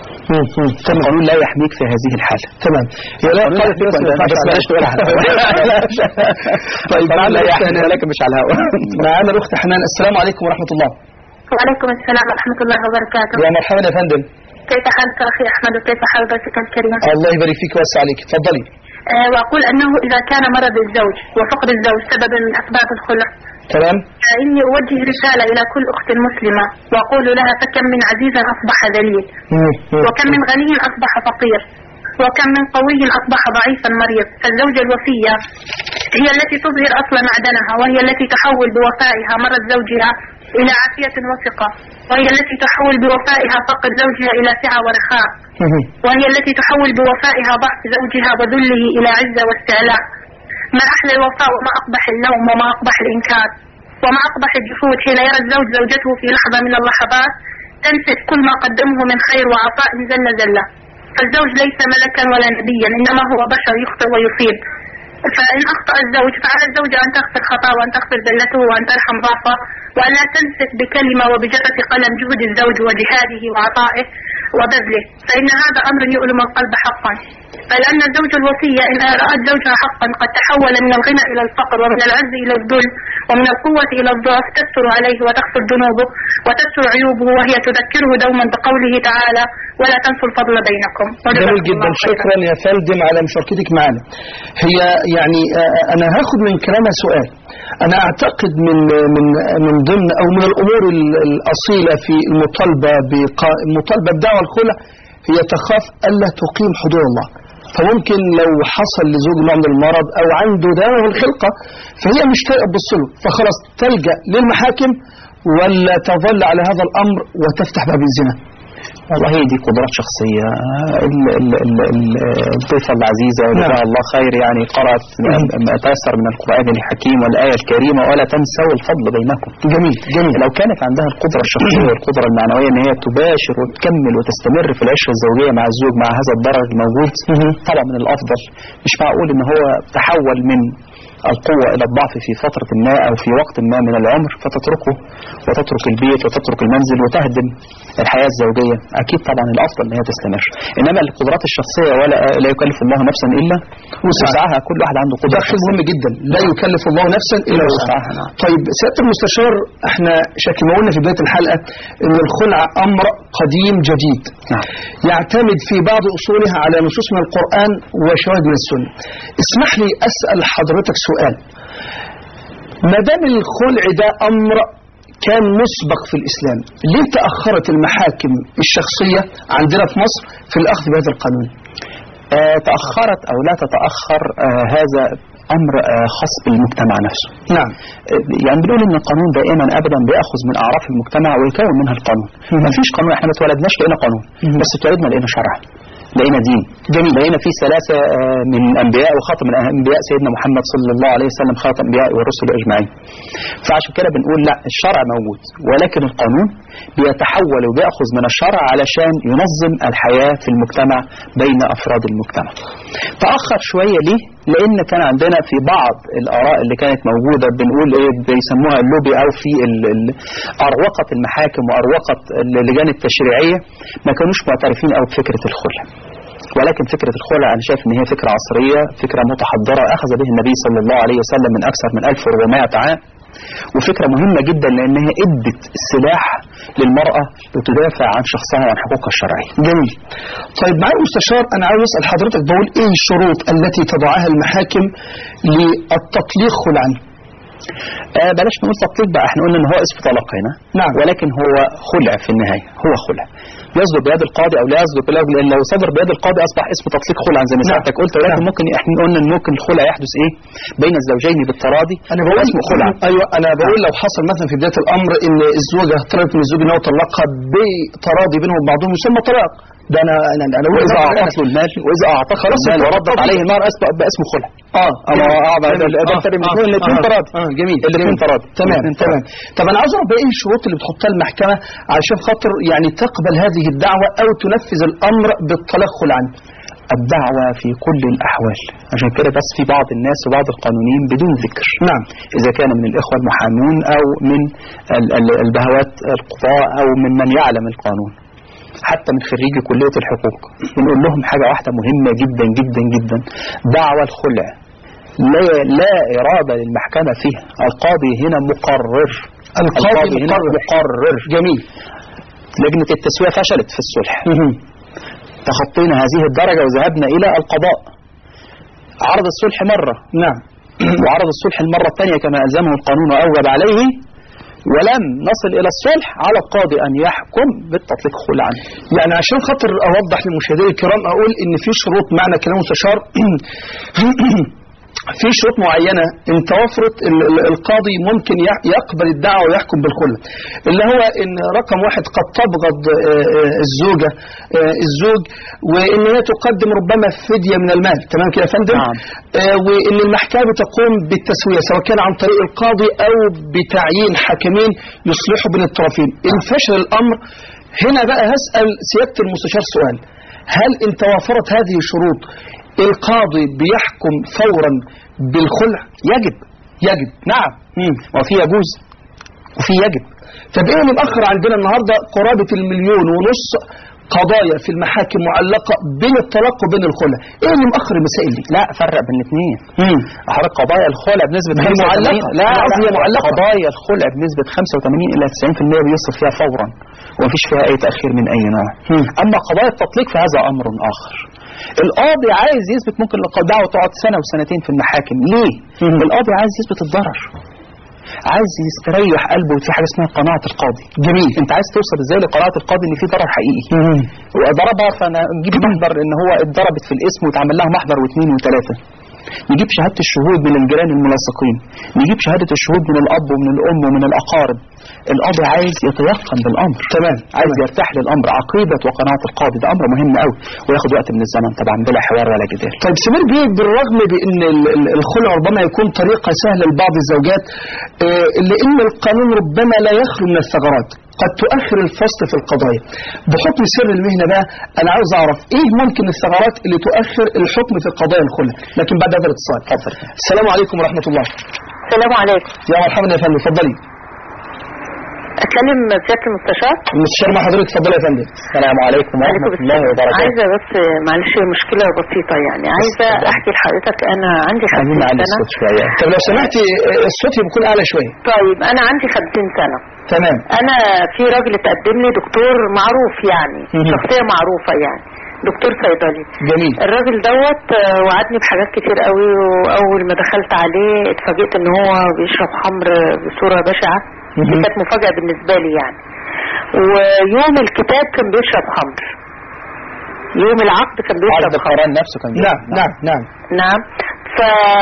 القانون لا يحميك في هذه الحاله تمام هي لا القانون لا قالت يحميك بس ما وأنت- ينفعش بس على بلاش تقولها على الهواء. طيب القانون معانا لا الأخت يحميك حنان. ولكن مش على الهواء معانا الاخت حنان السلام عليكم ورحمه الله وعليكم السلام ورحمة الله وبركاته يا مرحبا يا فندم كيف حالك أخي أحمد وكيف حال ضيفك الكريم الله يبارك فيك ويوسع عليك اتفضلي آه وأقول أنه إذا كان مرض الزوج وفقد الزوج سببا من أسباب الخلع تمام فإني أوجه رسالة إلى كل أخت مسلمة وأقول لها فكم من عزيز أصبح ذليل وكم من غني أصبح فقير وكم من قوي أصبح ضعيفا مريض فالزوجة الوفية هي التي تظهر أصل معدنها وهي التي تحول بوفائها مرض زوجها إلى عافية وثقة وهي التي تحول بوفائها فقد زوجها إلى سعة ورخاء وهي التي تحول بوفائها ضعف زوجها وذله إلى عزة واستعلاء ما أحلى الوفاء وما أقبح اللوم وما أقبح الإنكار وما أقبح الجحود حين يرى الزوج زوجته في لحظة من اللحظات تنسف كل ما قدمه من خير وعطاء زل زلة فالزوج ليس ملكا ولا نبيا إنما هو بشر يخطئ ويصيب فإن أخطأ الزوج فعلى الزوجة أن تغفر خطأه وأن تغفر زلته وأن ترحم ضعفه وأن لا تنسف بكلمة وبجرة قلم جهد الزوج وجهاده وعطائه وبذله فإن هذا أمر يؤلم القلب حقا فلأن الزوج الوصية إن رأت زوجها حقا قد تحول من الغنى إلى الفقر ومن العز إلى الذل ومن القوة إلى الضعف تستر عليه وتغفر ذنوبه وتستر عيوبه وهي تذكره دوما بقوله تعالى ولا تنسوا الفضل بينكم جميل جدا شكرا يا فندم على مشاركتك معنا هي يعني آه، انا هاخد من كلامها سؤال انا اعتقد من من من ضمن او من الامور ال- الاصيله في المطالبه بقا- المطالبه بدعوى الخلع هي تخاف الا تقيم حدود الله فممكن لو حصل لزوج نوع من المرض او عنده دواء الخلقه فهي مش طايقه تبص له فخلاص تلجا للمحاكم ولا تظل على هذا الامر وتفتح باب الزنا والله هي دي قدرات شخصية ال- ال- ال- ال- الضيفة العزيزة جزاها الله خير يعني قرأت ما تيسر من القرآن الحكيم والآية الكريمة ولا تنسوا الفضل بينكم جميل جميل لو كانت عندها القدرة الشخصية والقدرة المعنوية ان هي تباشر وتكمل وتستمر في العشرة الزوجية مع الزوج مع هذا الضرر الموجود طبعا من الافضل مش معقول ان هو تحول من القوة إلى الضعف في فترة ما أو في وقت ما من العمر فتتركه وتترك البيت وتترك المنزل وتهدم الحياة الزوجية أكيد طبعا الأفضل أن هي تستمر إنما القدرات الشخصية ولا لا يكلف الله نفسا إلا وسعها كل واحد عنده ده قدرة شيء مهم جدا لا يكلف الله نفسا الا وسعها نعم. طيب سياده المستشار احنا شكل ما قلنا في بدايه الحلقه ان الخلع امر قديم جديد نعم. يعتمد في بعض اصولها على نصوص من القران وشواهد من السنه اسمح لي اسال حضرتك سؤال ما دام الخلع ده امر كان مسبق في الاسلام ليه تاخرت المحاكم الشخصيه عندنا في مصر في الاخذ بهذا القانون آه، تأخرت أو لا تتأخر آه، هذا أمر آه، خاص بالمجتمع نفسه نعم آه، يعني بنقول إن القانون دائما أبدا بيأخذ من أعراف المجتمع ويكون منها القانون ما فيش قانون احنا ما اتولدناش لقينا قانون مم. بس اتولدنا لقينا شرع لقينا دين جميل لقينا في ثلاثة آه، من الأنبياء وخاتم الأنبياء سيدنا محمد صلى الله عليه وسلم خاتم الأنبياء والرسل أجمعين فعشان كده بنقول لا الشرع موجود ولكن القانون بيتحول وبيأخذ من الشرع علشان ينظم الحياة في المجتمع بين أفراد المجتمع تأخر شوية ليه؟ لأن كان عندنا في بعض الآراء اللي كانت موجودة بنقول إيه بيسموها اللوبي أو في ال- ال- أروقة المحاكم وأروقة اللجان التشريعية ما كانوش معترفين أو بفكرة الخلع ولكن فكرة الخلع أنا شايف إن هي فكرة عصرية فكرة متحضرة أخذ به النبي صلى الله عليه وسلم من أكثر من 1400 عام وفكرة مهمة جدا لأنها ادت السلاح للمرأة لتدافع عن شخصها وعن حقوقها الشرعية جميل طيب معالي المستشار انا عاوز اسال حضرتك بقول ايه الشروط التي تضعها المحاكم للتطليق خلعا آه بلاش نقول تطليق بقى احنا قلنا ان هو اسم طلاق هنا نعم. ولكن هو خلع في النهاية هو خلع يصدر بيد القاضي او لا يصدر بيد لان لو صدر بيد القاضي اصبح اسم تطليق خلعا زي ما نعم. سيادتك قلت ولكن نعم. ممكن احنا قلنا ان ممكن الخلع يحدث ايه بين الزوجين بالتراضي انا هو بقول اسمه خلع ايوه انا بقول لو حصل مثلا في بدايه الامر ان الزوجه طلبت من الزوج ان هو يطلقها بتراضي بينهم وبعضهم يسمى طلاق ده انا انا انا بقول واذا ده اعطت أنا- له المال واذا اعطت خلاص المال انت- وردت عليه المال اسمه بقى اسمه خلع اه أما جميل. آه، بعد- جميل. ده آه، الفرق بين آه، الاثنين آه، تراضي. اه جميل الاثنين جميل. تراضي. تمام الاثنين تمام طب انا عاوز اعرف بقى ايه الشروط اللي بتحطها المحكمه علشان خاطر يعني تقبل هذه الدعوه او تنفذ الامر بالطلاق خلعا الدعوة في كل الأحوال عشان كده بس في بعض الناس وبعض القانونيين بدون ذكر نعم إذا كان من الإخوة المحامون أو من ال- ال- البهوات القضاء أو من من يعلم القانون حتى من خريجي كلية الحقوق بنقول لهم حاجة واحدة مهمة جدا جدا جدا دعوة الخلع لا, لا إرادة للمحكمة فيها القاضي هنا مقرر القاضي هنا مقرر. مقرر جميل لجنة التسوية فشلت في الصلح مهم. تخطينا هذه الدرجة وذهبنا إلى القضاء عرض الصلح مرة نعم وعرض الصلح المرة الثانية كما ألزمه القانون وأوجب عليه ولم نصل إلى الصلح على القاضي أن يحكم بالتطليق خلعا يعني عشان خاطر اوضح للمشاهدين الكرام اقول ان في شروط معنى كلام المستشار في شروط معينة إن توفرت ال- ال- القاضي ممكن ي- يقبل الدعوة ويحكم بالخلة اللي هو إن رقم واحد قد تبغض آه، آه، الزوجة آه، الزوج وإن هي تقدم ربما فدية من المال تمام كده يا فندم نعم. آه، وإن المحكمة تقوم بالتسوية سواء كان عن طريق القاضي أو بتعيين حاكمين يصلحوا بين الطرفين إن فشل الأمر هنا بقى هسأل سيادة المستشار سؤال هل إن توافرت هذه الشروط القاضي بيحكم فورا بالخلع يجب يجب نعم وفي يجوز وفي يجب طب ايه اللي مأخر عندنا النهارده قرابة المليون ونص قضايا في المحاكم معلقة بين الطلاق وبين الخلع ايه اللي مأخر المسائل دي لا فرق بين الاثنين حضرتك قضايا الخلع بنسبة ما هي 85 معلقة. لا أنا قصدي لا، هي معلقة. قضايا الخلع بنسبة 85 إلى 90% بيصرف فيها فورا ومفيش فيها أي تأخير من أي نوع مم. أما قضايا التطليق فهذا أمر آخر القاضي عايز يثبت ممكن الدعوة تقعد سنة وسنتين في المحاكم ليه؟ مم. القاضي عايز يثبت الضرر عايز يستريح قلبه في حاجة اسمها قناعة القاضي جميل انت عايز توصل ازاي لقناعة القاضي ان في ضرر حقيقي وضربها فانا نجيب محضر ان هو اتضربت في الاسم واتعمل لها محضر واثنين وثلاثه نجيب شهادة الشهود من الجيران الملاصقين نجيب شهادة الشهود من الأب ومن الأم ومن الأقارب القاضي عايز يتيقن بالأمر تمام عايز يرتاح للأمر عقيدة وقناعة القاضي ده أمر مهم قوي وياخد وقت من الزمن طبعا بلا حوار ولا جدال طيب سمير بيه بالرغم بان ال- ال- الخلع ربما يكون طريقه سهله لبعض الزوجات آه، الا ان القانون ربما لا يخلو من الثغرات قد تؤخر الفصل في القضايا بحكم سر المهنه بقى انا عاوز اعرف ايه ممكن الثغرات اللي تؤخر الحكم في القضايا الخلع لكن بعد هذا الاتصال السلام عليكم ورحمه الله السلام عليكم يا مرحبا يا فندم اتفضلي اتكلم سياده المستشار المستشار مع حضرتك اتفضلي يا فندم السلام عليكم عليكم ورحمة الله السلام وبركاته عايزه بس معلش مشكله بسيطه يعني عايزه احكي لحضرتك انا عندي عايزين 50 نعلي سنه الصوت شوية طب لو سمحتي آه، الصوت يكون اعلى شويه طيب انا عندي 50 سنه تمام انا في راجل اتقدم لي دكتور معروف يعني مهم. شخصيه معروفه يعني دكتور صيدلي جميل الراجل دوت آه، وعدني بحاجات كتير قوي واول ما دخلت عليه اتفاجئت ان هو بيشرب خمر بصوره بشعه دي مهم. كانت مفاجاه بالنسبه لي يعني ويوم الكتاب كان بيشرب خمر يوم العقد كان عرض بيشرب خمر القرآن نفسه كان نعم نعم نعم نعم ف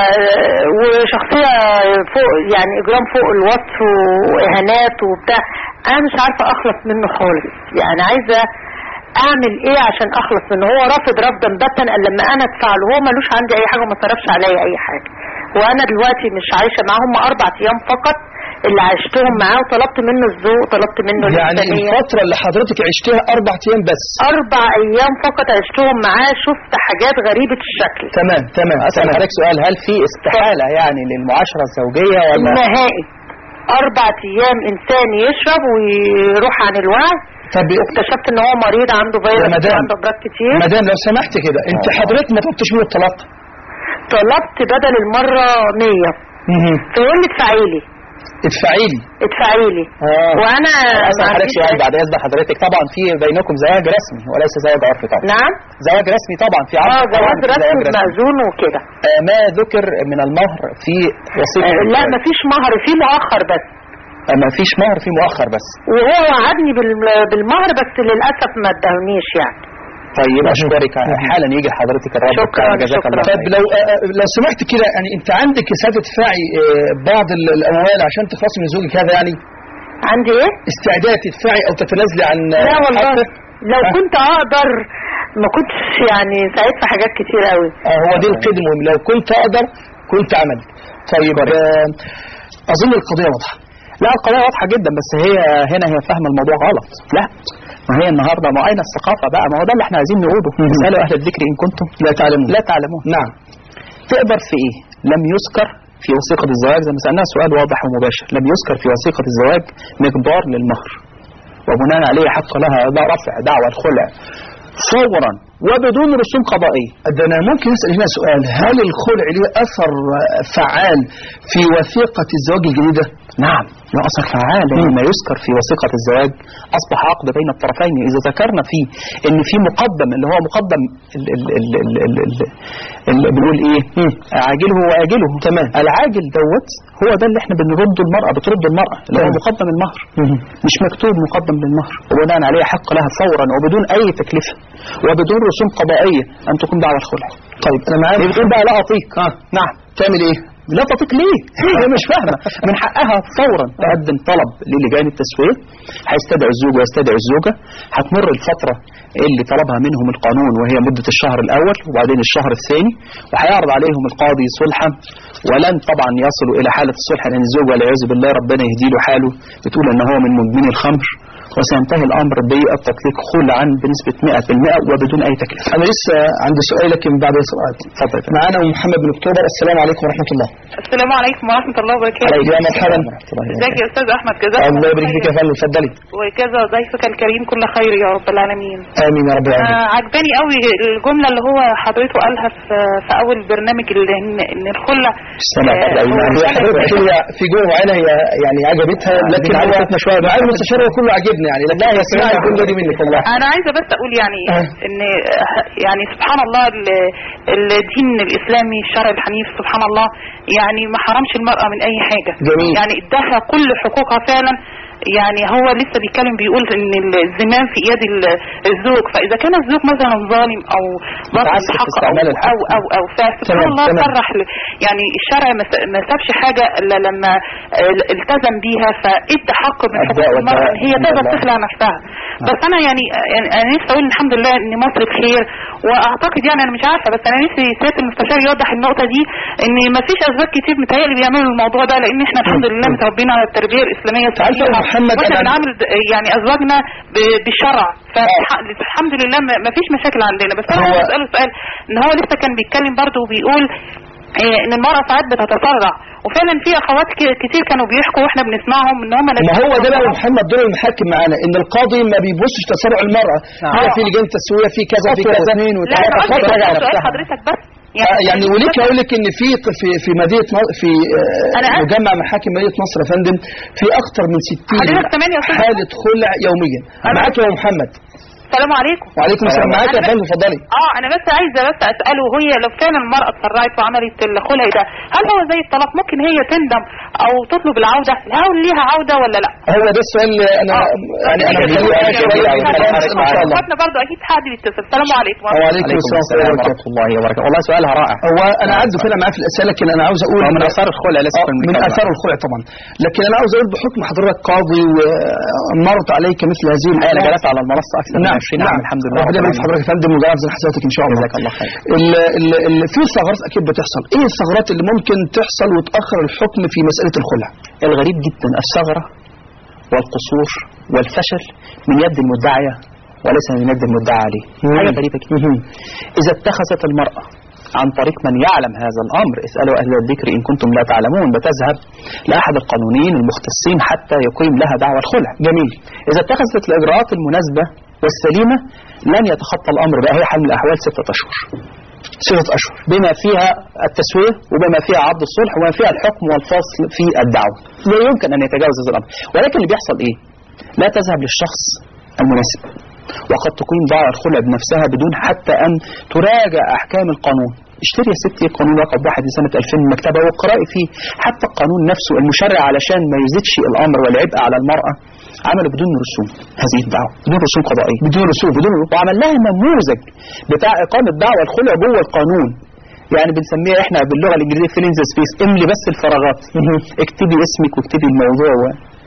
وشخصية فوق يعني إجرام فوق الوصف وإهانات وبتاع أنا مش عارفة أخلص منه خالص يعني عايزة أعمل إيه عشان أخلص منه هو رافض رفضا باتا قال لما أنا أدفع له هو ملوش عندي أي حاجة وما صرفش عليا أي حاجة وأنا دلوقتي مش عايشة معاه هم أربع أيام فقط اللي عشتهم معاه وطلبت منه الذوق طلبت منه يعني الإنسانية الفتره اللي حضرتك عشتها اربع ايام بس أربع أيام فقط عشتهم معاه شفت حاجات غريبة الشكل تمام تمام أسأل تمام حضرتك سؤال هل في استحالة يعني للمعاشرة الزوجية ولا نهائي أربع أيام إنسان يشرب ويروح عن الوعي طب واكتشفت إن هو مريض عنده يا فيروس مدام. عنده أمراض كتير مدام لو سمحت كده انت حضرتك ما طلبتش منه الطلاق طلبت بدل المرة 100 فيقول لي ادفعي لي ادفعي لي ادفعي لي آه. وأنا أسأل ما حضرتك عنديش سؤال أي- بعد إذن حضرتك طبعا في بينكم زواج رسمي وليس زواج عرفي طبعا نعم زواج رسمي طبعا في اه عرف طبعاً جواز في رسمي مأذون وكده آه، ما ذكر من المهر في وصية آه، لا الزواج؟ مفيش مهر في مؤخر بس آه، ما فيش مهر في مؤخر بس وهو وعدني بال- بالمهر بس للأسف ما ادهونيش يعني طيب اشكرك حالا يجي حضرتك الرب شكراً، بتاعنا، جزاك شكراً. الله طب خير. لو آه، آه، لو سمحت كده يعني انت عندك حساب تدفعي آه، بعض ال- الاموال عشان تخلصي من زوجك هذا يعني عندي ايه؟ استعداد تدفعي او تتنازلي عن آه، لا والله حقك؟ لو آه. كنت اقدر ما كنتش يعني ساعدت في حاجات كتير قوي آه، هو دي القيد المهم لو كنت اقدر كنت عملت طيب آه، اظن القضيه واضحه لا القضية واضحة جدا بس هي هنا هي فاهمة الموضوع غلط لا ما هي النهارده ما أين الثقافة بقى ما هو ده اللي احنا عايزين نقوله اسألوا أهل الذكر إن كنتم لا تعلمون لا تعلمون نعم تقدر في إيه لم يذكر في وثيقة الزواج زي ما سألناها سؤال واضح ومباشر لم يذكر في وثيقة الزواج مقدار للمهر وبناء عليه حق لها ده رفع دعوى الخلع فورا وبدون رسوم قضائية ده انا ممكن اسال هنا سؤال هل الخلع له اثر آه، فعال في وثيقه الزواج الجديده نعم له أثر فعال لما يذكر في وثيقة الزواج أصبح عقد بين الطرفين إذا ذكرنا فيه إن في مقدم اللي هو مقدم ال ال ال ال ال ال ال بنقول إيه عاجله وآجله تمام العاجل دوت هو ده اللي إحنا بنرد المرأة بترد المرأة اللي هو تمام. مقدم المهر مش مكتوب مقدم للمهر وبناء عليه حق لها فورا وبدون أي تكلفة وبدون رسوم قضائية أن تقوم دعوى الخلع طيب انا معاك هي بتقول بقى لا أطيق اه نعم تعمل ايه لا تطيق ليه؟ هي مش فاهمة من حقها فورا تقدم طلب للجان التسوية هيستدعي الزوج ويستدعي الزوجة هتمر الفترة اللي طلبها منهم القانون وهي مدة الشهر الأول وبعدين الشهر الثاني وهيعرض عليهم القاضي صلحا ولن طبعا يصلوا إلى حالة الصلح لأن الزوج والعياذ بالله ربنا يهدي له حاله بتقول إن هو من مدمني الخمر وسينتهي الأمر بالتطليق خلعا بنسبة 100% وبدون أي تكلفة انا لسه عندي سؤال لكن بعد السؤال اتفضل يا فندم. معانا أم محمد بن اكتوبر السلام عليكم ورحمه الله السلام عليكم ورحمة الله وبركاته يا مرحبا ازيك يا استاذ احمد جزاك الله يبارك فيك يا فندم اتفضلي وكذا ضيفك الكريم كل خير يا رب العالمين امين يا رب العالمين آه عجباني قوي الجملة اللي هو حضرته قالها في, في اول برنامج اللي ان, إن الخلة سمعت آه، الأول. هو هي سنة حضرتك هي في جمله معينه هي يعني عجبتها لكن دي هو عجبتنا شوية. مع المستشار هو كله عجبني يعني لكن هي سمعت الجمله دي منك والله انا عايزه بس اقول يعني آه. ان يعني سبحان الله ال- الدين الاسلامي الشرع الحنيف سبحان الله يعني ما حرمش المراه من اي حاجه جميل. يعني اداها كل حقوقها فعلا يعني هو لسه بيتكلم بيقول ان الزمام في يد ال- الزوج فاذا كان الزوج مثلا ظالم او ضرب متعسف في حق او استعمال الحق. او او, أو فسبحان تمام، الله تمام. صرح ل- يعني الشرع ما س- ما سابش حاجه الا لما آه، التزم بيها فادى حق من حقوق الداء المراه والدواء إن هي عند تقدر الله. تخلع نفسها بس انا يعني يعني انا نفسي اقول الحمد لله ان مصر بخير واعتقد يعني انا مش عارفه بس انا نفسي سياده المستشار يوضح النقطه دي ان ما فيش ازواج كتير متهيألي بيعملوا الموضوع ده لان احنا الحمد لله متربيين على التربيه الاسلاميه عارفة يا الصحيحة، محمد واحنا أنا- بنعامل د- يعني ازواجنا ب- بالشرع فالحمد لله ما ما فيش مشاكل عندنا بس انا هو- عايز اساله سؤال ان هو لسه كان بيتكلم برضه وبيقول إيه، ان المرأة ساعات بتتسرع وفعلا في اخوات ك- كتير كانوا بيحكوا واحنا بنسمعهم ان هم ما هو ده بقى يا محمد دور المحكم معانا ان القاضي ما بيبصش تسرع المراه نعم. هي في لجان تسويه في كذا في خطوة كذا واثنين لا انا وثلاثة قصدي خطوة بس على سؤال نفسها. حضرتك بس آه، يعني وليك اقول لك ان في في في مدينه ن- في آه، أنا آسف. مجمع محاكم مدينه نصر يا فندم في اكثر من 60 حضرتك كمان يا أستاذ حاله خلع يوميا أنا معاك يا محمد السلام عليكم وعليكم السلام معاك يا أنا فندم اتفضلي اه انا بس عايزه بس اساله هي لو فعلا المراه اتسرعت وعملت الخلع ده هل هو زي الطلاق ممكن هي تندم او تطلب العوده هل ليها عوده ولا لا هو ده السؤال اللي انا آه. يعني انا يعني بخليه يعني شويه يعني يعني يعني ان شاء الله اخواتنا برضه اكيد حد بيتصل السلام عليكم وعليكم عليكم السلام السلام ورحمه ورحمة الله وبركاته والله سؤالها رائع هو انا عدوا كده معاه في الاسئله لكن انا عاوز اقول هو من إن- آثار الخلع لسه آه، كنا من بنتكلم اثار عنه. الخلع طبعا لكن انا عاوز اقول بحكم حضرتك قاضي ومرت عليك مثل هذه انا الحالات جلست على المنصة أكثر من نعم 20 عام الحمد لله ربنا يبارك في حضرتك يا فندم ويجعل في حسناتك ان شاء الله جزاك الله خير ال ال ال في ثغرات اكيد بتحصل ايه الثغرات اللي ممكن تحصل وتاخر الحكم في مساله الخلع الغريب جدا الثغرة والقصور والفشل من يد المدعية وليس من يد المدعى عليه مم. حاجة غريبة جدا إذا اتخذت المرأة عن طريق من يعلم هذا الأمر اسألوا أهل الذكر إن كنتم لا تعلمون بتذهب لأحد القانونيين المختصين حتى يقيم لها دعوى الخلع جميل إذا اتخذت الإجراءات المناسبة والسليمة لن يتخطى الأمر بأي حال من الأحوال ستة أشهر ستة اشهر بما فيها التسوية وبما فيها عرض الصلح وبما فيها الحكم والفصل في الدعوة لا يمكن أن يتجاوز هذا الأمر ولكن اللي بيحصل إيه لا تذهب للشخص المناسب وقد تقيم دعوى الخلع بنفسها بدون حتى أن تراجع أحكام القانون اشتري يا ستي قانون رقم واحد لسنة 2000 من المكتبة واقرأي فيه حتى القانون نفسه المشرع علشان ما يزيدش الأمر والعبء على المرأة عمله بدون رسوم هذه الدعوة بدون رسوم قضائية بدون رسوم بدون وعمل لها نموذج بتاع إقامة دعوى الخلع جوه القانون يعني بنسميها احنا باللغه الانجليزيه فيلينز سبيس املي بس الفراغات اكتبي اسمك واكتبي الموضوع و...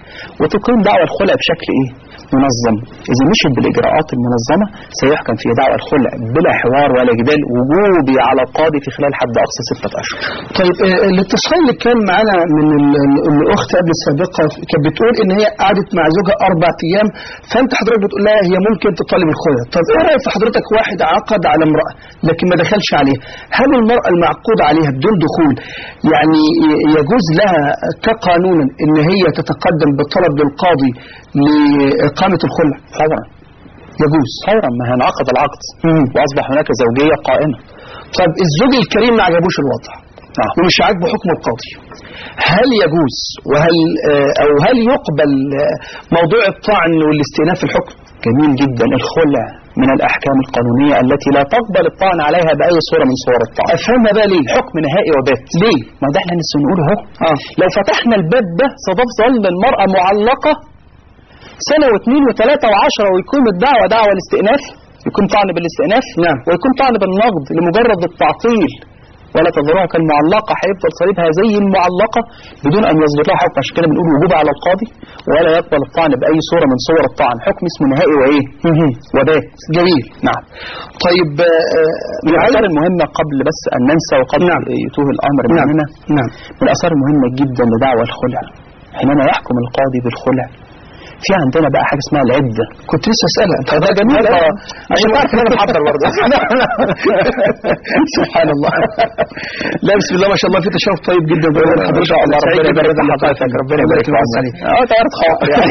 وتقيم دعوى الخلع بشكل ايه منظم اذا مشيت بالاجراءات المنظمه سيحكم في دعوى الخلع بلا حوار ولا جدال وجوبي على القاضي في خلال حد اقصى سته اشهر طيب آه، الاتصال اللي كان معانا من ال- ال- الاخت قبل السابقه كانت بتقول ان هي قعدت مع زوجها اربع ايام فانت حضرتك بتقول لها هي ممكن تطالب الخلع طب ايه رايك في حضرتك واحد عقد على امراه لكن ما دخلش عليها هل المراه المعقود عليها بدون دخول يعني ي- يجوز لها كقانونا ان هي تتقدم بطلب للقاضي لاقامه الخلع فورا يجوز فورا ما انعقد العقد مم. واصبح هناك زوجيه قائمه طب الزوج الكريم ما عجبوش الوضع نعم. ومش عاجبه حكم القاضي هل يجوز وهل آه، او هل يقبل آه، موضوع الطعن والاستئناف في الحكم جميل جدا الخلع من الاحكام القانونيه التي لا تقبل الطعن عليها باي صوره من صور الطعن افهمها بقى ليه حكم نهائي وبات ليه ما ده احنا لسه نقوله اهو اه لو فتحنا الباب ده ستظل المرأة معلقة سنة واثنين وثلاثة وعشرة ويكون الدعوة دعوة الاستئناف يكون طعن بالاستئناف نعم. ويكون طعن بالنقد لمجرد التعطيل ولا تذرها كالمعلقة هيفضل صليبها زي المعلقة بدون أن يصدر لها حكم عشان كده بنقول وجوب على القاضي ولا يقبل الطعن بأي صورة من صور الطعن حكم اسمه نهائي وإيه وبات جميل نعم طيب آه، من آه، الآثار المهمة قبل بس أن ننسى وقبل نعم. يتوه الأمر نعم مننا نعم من الآثار المهمة جدا لدعوى الخلع حينما يحكم القاضي بالخلع في عندنا بقى حاجه اسمها العده كنت لسه اسالها انت ده جميل آه. اه عشان تعرف ان انا محضر برضه سبحان الله لا بسم الله ما شاء الله في تشرف طيب جدا ان شاء الله ربنا يبارك في حضرتك ربنا يبارك في عليك عمرك اه طيارة خاطر يعني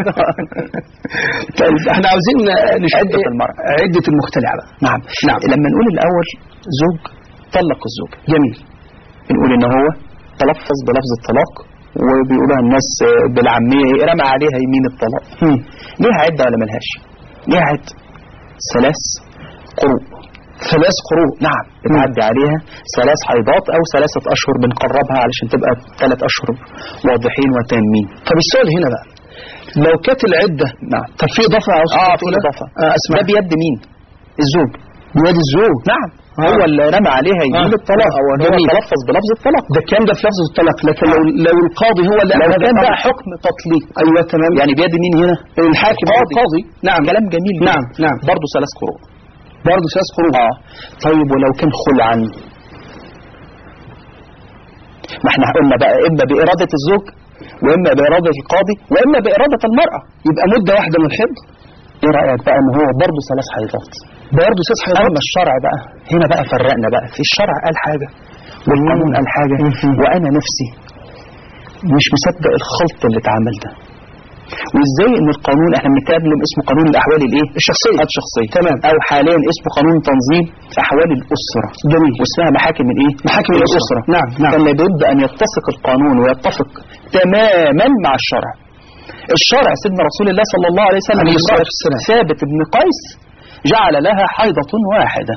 طيب احنا عاوزين نشوف عدة إيه؟ المرأة. عدة المختلعة بقى نعم نعم. لما نقول الاول زوج طلق الزوج جميل بنقول ان هو تلفظ بلفظ الطلاق وبيقولوها الناس بالعاميه إيه، رمى عليها يمين الطلاق مم. ليها عده ولا ملهاش ليها عده ثلاث قروء ثلاث قروء نعم بتعدي عليها ثلاث حيضات او ثلاثه اشهر بنقربها علشان تبقى ثلاث اشهر واضحين وتامين طب السؤال هنا بقى لو كانت العدة نعم طب في إضافة عاوز اه في تقولها؟ اضافه آه اسمع ده بيد مين الزوج بيد الزوج نعم آه. هو اللي رمى عليها يمين آه. الطلاق او ان هو جميل. تلفظ بلفظ الطلاق ده الكلام ده في لفظ الطلاق لكن لو لو القاضي هو اللي لو أخذ كان الأمر. بقى حكم تطليق ايوه تمام يعني بيد مين هنا الحاكم قاضي. أو القاضي نعم كلام جميل جدا. نعم نعم برضه ثلاث قروء برضه ثلاث قروء اه طيب ولو كان خلعا ما احنا قلنا بقى اما بإرادة الزوج واما بإرادة القاضي واما بإرادة المرأة يبقى مدة واحدة من الحفظ ايه رأيك بقى ان هو برضه ثلاث حيضات برضه ثلاث حيضات اما الشرع بقى هنا بقى فرقنا بقى في الشرع قال حاجة والقانون قال حاجة مهم. وانا نفسي مش مصدق الخلط اللي اتعمل ده وازاي ان القانون احنا بنتكلم اسمه قانون الاحوال الايه الشخصية الشخصيه تمام. او حاليا اسمه قانون تنظيم احوال الاسره جميل واسمها محاكم الايه محاكم الأسرة. نعم، نعم. كان لابد ان يتسق القانون ويتفق تماما مع الشرع الشرع سيدنا رسول الله صلى الله عليه وسلم عليه الصلاة امرأة والسلام. ثابت بن قيس جعل لها حيضة واحدة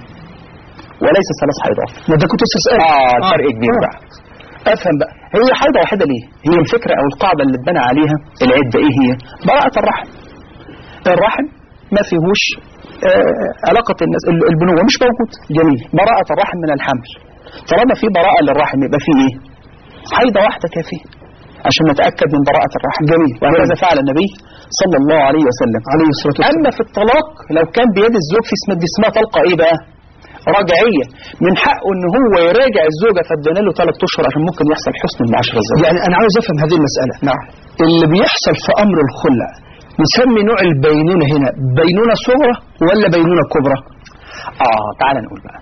وليس ثلاث حيضات ما ده كنت لسه اسالك اه الفرق كبير آه. بقى افهم بقى هي حيضة واحدة ليه هي الفكرة او القاعدة اللي اتبنى عليها العدة ايه هي براءة الرحم الرحم ما فيهوش آه علاقة الناس ال- البنوة مش موجود جميل براءة الرحم من الحمل طالما في براءة للرحم يبقى في ايه حيضة واحدة كافية عشان نتأكد من براءة الرحم جميل. وهكذا جميل. فعل النبي صلى الله عليه وسلم عليه الصلاة والسلام أما في الطلاق لو كان بيد الزوج في اسمها دي اسمها طلقة إيه بقى؟ رجعية من حقه إن هو يراجع الزوجة فادينا له ثلاث أشهر عشان ممكن يحصل حسن المعاشرة الزوجية يعني انا عاوز افهم هذه المسألة نعم اللي بيحصل في امر الخلع نسمي نوع البينونة هنا بينونة صغرى ولا بينونة كبرى آه تعال نقول بقى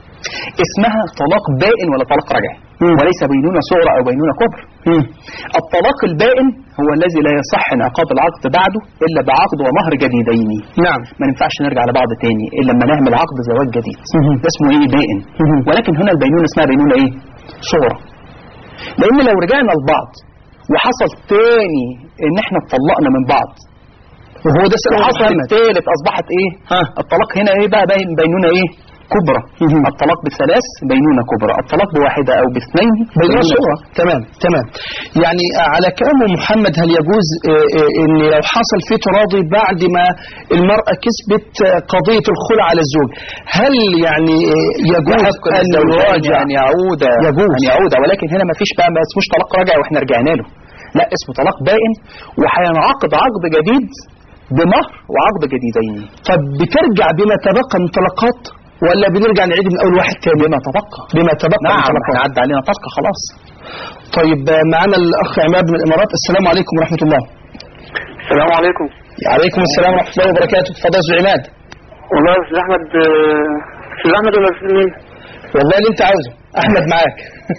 اسمها طلاق بائن ولا طلاق رجعي مم. وليس بينونة صغرى أو بينونة كبرى الطلاق البائن هو الذي لا يصح انعقاد العقد بعده إلا بعقد ومهر جديدين نعم ما ينفعش نرجع لبعض تاني إلا لما نعمل عقد زواج جديد مهم. ده اسمه إيه بائن مهم. ولكن هنا البينونة اسمها بينونة إيه صغرى لأن لو رجعنا لبعض وحصل تاني إن إحنا اتطلقنا من بعض وهو ده سؤال وحصل محمد التالت أصبحت إيه ها. الطلاق هنا إيه بقى باين بينونة إيه كبرى مهم. الطلاق بثلاث بينونة كبرى الطلاق بواحدة أو باثنين بينونة صغرى تمام تمام يعني على كلام محمد هل يجوز آه، آه، ان لو حصل في تراضي بعد ما المرأة كسبت آه، قضية الخلع على الزوج هل يعني آه، يجوز يحق ان للزوجين يراجع أن يعود يجوز. أن يعود ولكن هنا ما فيش بقى ما اسموش طلاق رجعي واحنا رجعنا له لا اسمه طلاق بائن وهينعقد عقد جديد بمهر وعقد جديدين طب بترجع بما تبقى من طلقات ولا بنرجع نعيد من اول واحد تاني بما تبقى بما تبقى نعم من طلقات احنا عدى علينا طلقة خلاص طيب آه، معنا الاخ عماد من الامارات السلام عليكم ورحمة الله السلام عليكم عليكم السلام ورحمة الله وبركاته تفضل يا أستاذ عماد والله يا استاذ احمد آه، استاذ احمد ولا استاذ مين؟ والله اللي انت عاوزه احمد معاك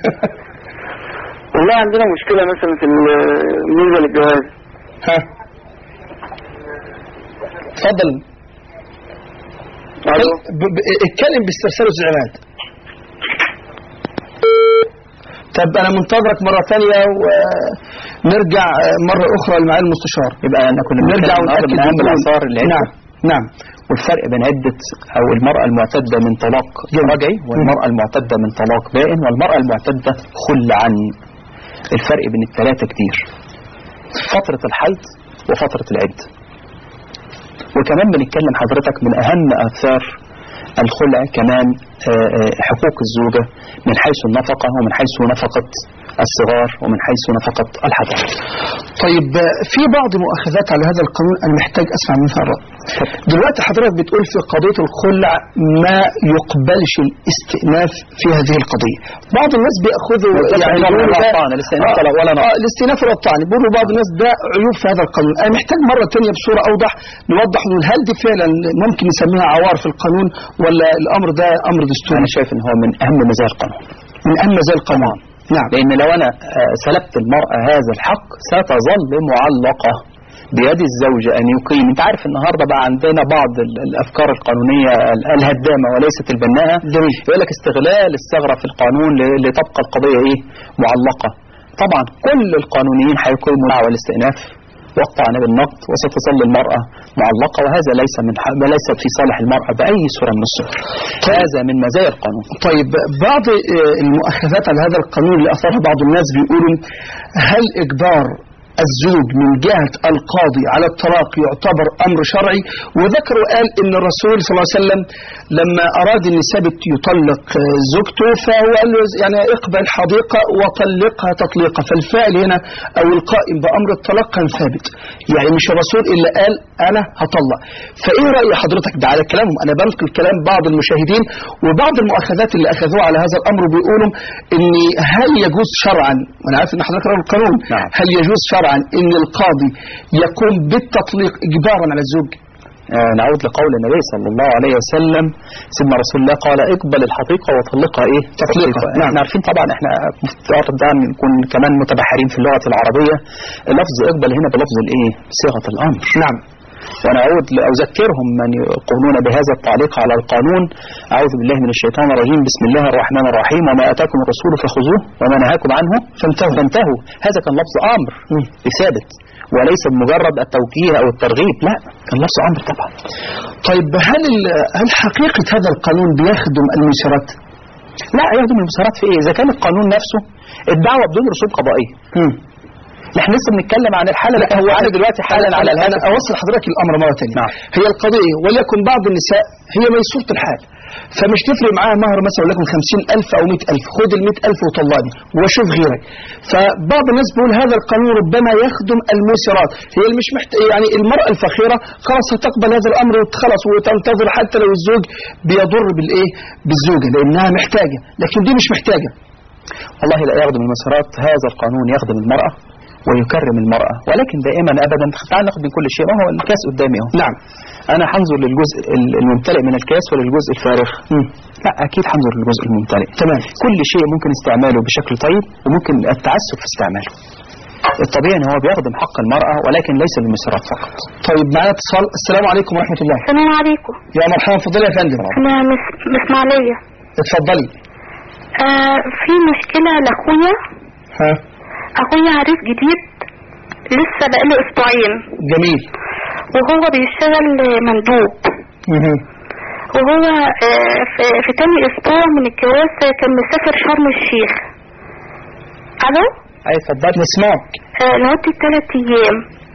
والله عندنا مشكله مثلا في ال- بالنسبه للجواز ها اتفضل الو ب- ب- اتكلم باسترسال يا أستاذ عماد طب انا منتظرك مرة ثانية ونرجع مرة اخرى لمعالي المستشار يبقى انا كنا نرجع بنتكلم النهارده ونأكد من اهم ونقول- الاثار اللي نعم نعم والفرق بين عدة أو المرأة المعتدة من طلاق رجعي والمرأة المعتدة من طلاق بائن والمرأة المعتدة خلعا الفرق بين الثلاثة كتير فترة الحيض وفترة العدة وكمان بنتكلم حضرتك من أهم آثار الخلع كمان آه، آه، حقوق الزوجة من حيث النفقة ومن حيث نفقة الصغار ومن حيث نفقة الحضارة طيب آه، في بعض مؤاخذات على هذا القانون انا محتاج اسمع منها الرأي دلوقتي حضرتك بتقول في قضيه الخلع ما يقبلش الاستئناف في هذه القضيه بعض الناس بياخذوا يعني نوع من بيقولوا ده- الطعن، الاستئناف آه، ولا- ولا نقص. آه، الاستئناف ولا الطعن بيقولوا بعض الناس ده عيوب في هذا القانون انا محتاج مره ثانيه بصوره اوضح نوضح نقول هل دي فعلا ممكن نسميها عوار في القانون ولا الامر ده امر دستوري أنا شايف إن هو من أهم مزايا القانون من اهم زي القانون نعم لأن لو أنا آه، سلبت المرأة هذا الحق ستظل معلقة بيد الزوجة أن يقيم أنت عارف النهاردة بقى عندنا بعض ال- الأفكار القانونية ال- الهدامة وليست البناءة جميل. يقول لك استغلال الثغرة في القانون ل- لتبقى القضية إيه معلقة طبعا كل القانونيين هيقيموا دعوى الاستئناف والطعن بالنقد وستظل المرأة معلقة وهذا ليس من ح- ليس في صالح المرأة بأي صورة من الصور هذا من مزايا القانون طيب بعض آه، المؤاخذات على هذا القانون اللي اثارها بعض الناس بيقولوا هل اجبار الزوج من جهة القاضي على الطلاق يعتبر أمر شرعي وذكر وقال إن الرسول صلى الله عليه وسلم لما أراد أن ثابت يطلق آه، زوجته فهو قال له يعني اقبل حديقة وطلقها تطليقة فالفاعل هنا أو القائم بأمر الطلاق كان ثابت يعني مش الرسول إلا قال أنا هطلق فإيه رأي حضرتك ده على كلامهم أنا بنقل كلام بعض المشاهدين وبعض المؤاخذات اللي أخذوها على هذا الأمر بيقولوا إن هل يجوز شرعا وأنا عارف إن حضرتك رأي القانون نعم. هل يجوز شرعا ان القاضي يقوم بالتطليق اجبارا على الزوج آه، نعود لقول النبي صلى الله عليه وسلم سيدنا رسول الله قال اقبل الحقيقة وطلقها ايه تطليقها، نعم. احنا عارفين طبعا احنا مفترض ده نكون كمان متبحرين في اللغة العربية لفظ اقبل هنا بلفظ الايه صيغة الامر نعم وانا اعود لاذكرهم من يقولون بهذا التعليق على القانون اعوذ بالله من الشيطان الرجيم بسم الله الرحمن الرحيم وما اتاكم الرسول فخذوه وما نهاكم عنه فانتهوا. فانتهوا هذا كان لفظ امر مم. ثابت وليس بمجرد التوجيه او الترغيب لا كان لفظ امر طبعا طيب هل ال- هل حقيقه هذا القانون بيخدم الميسرات؟ لا يخدم المسارات في ايه اذا كان القانون نفسه الدعوه بدون رسوم قضائيه احنا لسه بنتكلم عن الحاله اللي هو انا دلوقتي حالا على انا الهاتف اوصل حضرتك الامر مره ثانيه نعم. هي القضيه وليكن بعض النساء هي ميسوره الحال فمش تفرق معاها مهر مثلا وليكن 50000 او 100000 خد ال 100000 وطلقني وشوف غيرك فبعض الناس بيقول هذا القانون ربما يخدم الميسرات هي اللي مش محت... يعني المراه الفقيره خلاص هتقبل هذا الامر وخلاص وتنتظر حتى لو الزوج بيضر بالايه بالزوجه لانها محتاجه لكن دي مش محتاجه والله لا يخدم المسارات هذا القانون يخدم المراه ويكرم المرأة ولكن دائما أبدا تعال ناخد من كل شيء ما هو الكاس قدامي اهو نعم أنا هنظر للجزء ال- الممتلئ من الكاس ولا للجزء الفارغ لا أكيد هنظر للجزء الممتلئ تمام كل شيء ممكن استعماله بشكل طيب وممكن التعسف في استعماله الطبيعي ان هو بيخدم حق المرأة ولكن ليس للمسارات فقط طيب معانا اتصال السلام عليكم ورحمه الله السلام عليكم يا مرحبا فضل يا فندم أنا مس مسمعلية اتفضلي آه في مشكلة لأخويا ها أخويا عريس جديد لسه بقاله أسبوعين جميل وهو بيشتغل مندوب مهم. وهو آه، في, في تاني أسبوع من الجواز كان مسافر شرم الشيخ ألو أي اتفضلي نسمعك آه، لمدة تلات أيام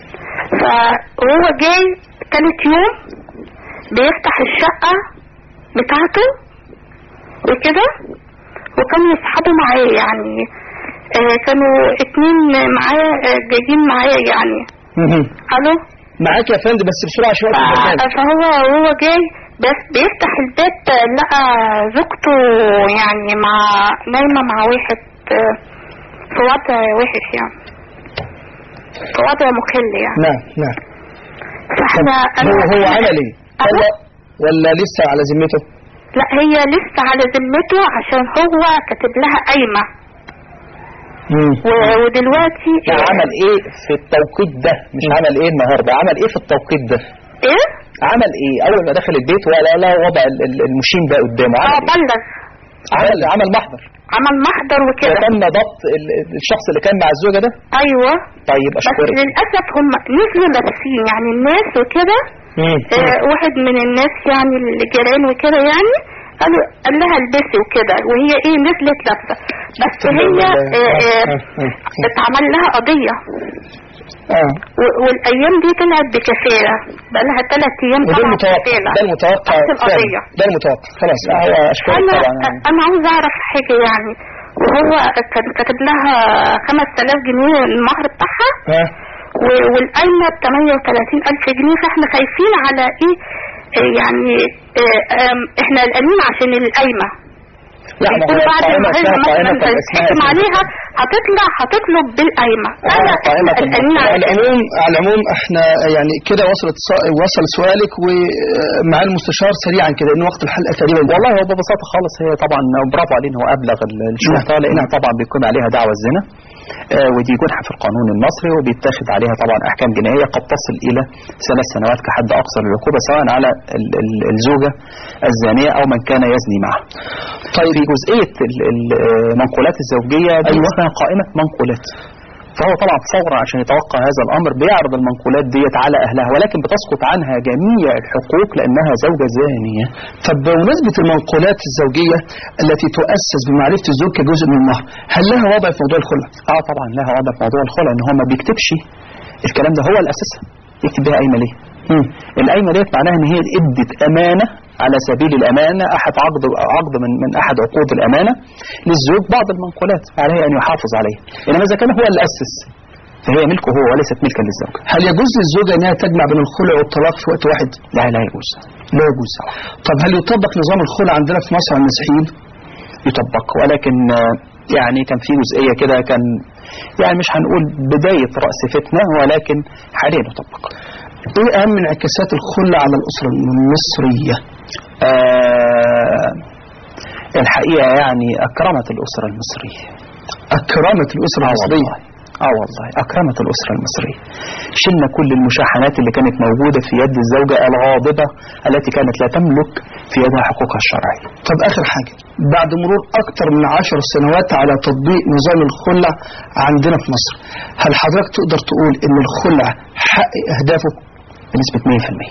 فهو جاي تالت يوم بيفتح الشقة بتاعته وكده وكانوا أصحابه معاه يعني آه، كانوا اتنين معاه آه، جايين معاه يعني مهم. ألو معاك يا فندم بس بسرعه شويه في ف- البرنامج فهو هو جاي بس بيفتح الباب لقى زوجته يعني مع نايمة مع واحد آه، في وضع وحش يعني في وضع مخل يعني نعم نعم فاحنا هو هو عمل ايه؟ أه؟ طلق ولا لسه على ذمته؟ لا هي لسه على ذمته عشان هو كاتب لها قايمة و- ودلوقتي لا عمل ايه في التوقيت ده مش عمل ايه النهارده عمل ايه في التوقيت ده ايه؟ عمل ايه اول ما دخل البيت ولا لا وضع ال- ال- المشين ده قدامه اه عمل ايه بلغ عمل عمل محضر عمل محضر وكده وتم ضبط ال- ال- الشخص اللي كان مع الزوجه ده ايوه طيب بس اشكرك للاسف هم نزلوا لابسين يعني الناس وكده آه واحد من الناس يعني الجيران وكده يعني قالوا قال لها البسي وكده وهي ايه نزلت لابسه بس هي آه آه اتعمل لها قضيه اه و- والايام دي طلعت بكفاله بقى لها ثلاث ايام وده طلعت المتوقع كفاله ده المتوقع نفس فعلا القضيه ده المتوقع خلاص هو اشكرك انا طبعا انا عاوز اعرف حاجه يعني وهو كان كاتب لها 5000 جنيه المهر بتاعها ها و- والقايمة ب 38000 جنيه فاحنا خايفين على ايه آه، يعني آه، آم، احنا قلقانين عشان القايمة لا ما يكون هو بعد ما القائمة هي فيها مثلا قائمة الأسماء تحكم عليها هتطلع هتطلب بالقايمة انا قائمة قلقانين على على العموم على العموم احنا يعني كده وصلت وصل سؤالك ومع المستشار سريعا كده ان وقت الحلقه تقريبا والله هو ببساطة خالص هي طبعا برافو عليه ان هو ابلغ ال- الشرطة نعم، لان نعم. طبعا بيكون عليها دعوة الزنا آه، ودي جنحة في القانون المصري وبيتاخد عليها طبعا احكام جنائية قد تصل الى ثلاث سنوات كحد اقصى للعقوبة سواء على ال- ال- الزوجة الزانية او من كان يزني معها. طيب في جزئية ال- ال- المنقولات الزوجية دي أيوة. اسمها قائمة منقولات. فهو طبعا فورا عشان يتوقع هذا الامر بيعرض المنقولات ديت على اهلها ولكن بتسقط عنها جميع الحقوق لانها زوجة زانية. طب بمناسبه المنقولات الزوجيه التي تؤسس بمعرفه الزوج كجزء من المهر هل لها وضع في موضوع الخلع؟ اه طبعا لها وضع في موضوع الخلع ان هو ما بيكتبش الكلام ده هو الاساس يكتب بيها قايمه ليه؟ القايمه ديت معناها ان هي ادت امانه على سبيل الامانه احد عقد عقد من من احد عقود الامانه للزوج بعض المنقولات عليه ان يحافظ عليها انما اذا كان هو اللي اسس فهي ملكه هو وليست ملكا للزوجه هل يجوز للزوجه انها تجمع بين الخلع والطلاق في وقت واحد؟ لا لا يجوز لا يجوز طب هل يطبق نظام الخلع عندنا في مصر على المسيحيين؟ يطبق ولكن آه، يعني كان في جزئيه كده كان يعني مش هنقول بدايه راس فتنه ولكن حاليا يطبق ايه اهم انعكاسات الخلع على الاسره المصريه؟ آه الحقيقة يعني أكرمت الأسرة المصرية اكرمت الاسره آه المصريه والله اه والله أكرمت الأسرة المصرية شلنا كل المشاحنات اللي كانت موجودة في يد الزوجة الغاضبة التي كانت لا تملك في يدها حقوقها الشرعية طب اخر حاجه بعد مرور اكتر من عشر سنوات على تطبيق نظام الخلع عندنا في مصر هل حضرتك تقدر تقول ان الخلع حقق اهدافه بنسبة 100%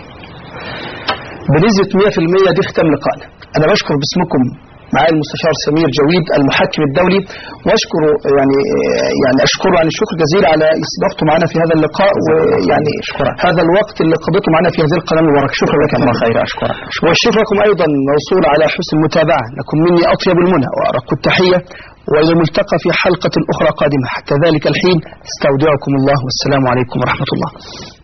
بنسبه 100% دي ختام لقائنا انا بشكر باسمكم معالي المستشار سمير جويد المحكم الدولي واشكر يعني يعني اشكره عن الشكر جزيل على استضافته معنا في هذا اللقاء ويعني هذا الوقت اللي قضيته معنا في هذه القناه المباركه شكرا لك الله الله خير أشكرك والشكر لكم ايضا موصول على حسن المتابعه لكم مني اطيب المنى وارق التحيه والى الملتقى في حلقه اخرى قادمه حتى ذلك الحين استودعكم الله والسلام عليكم ورحمه الله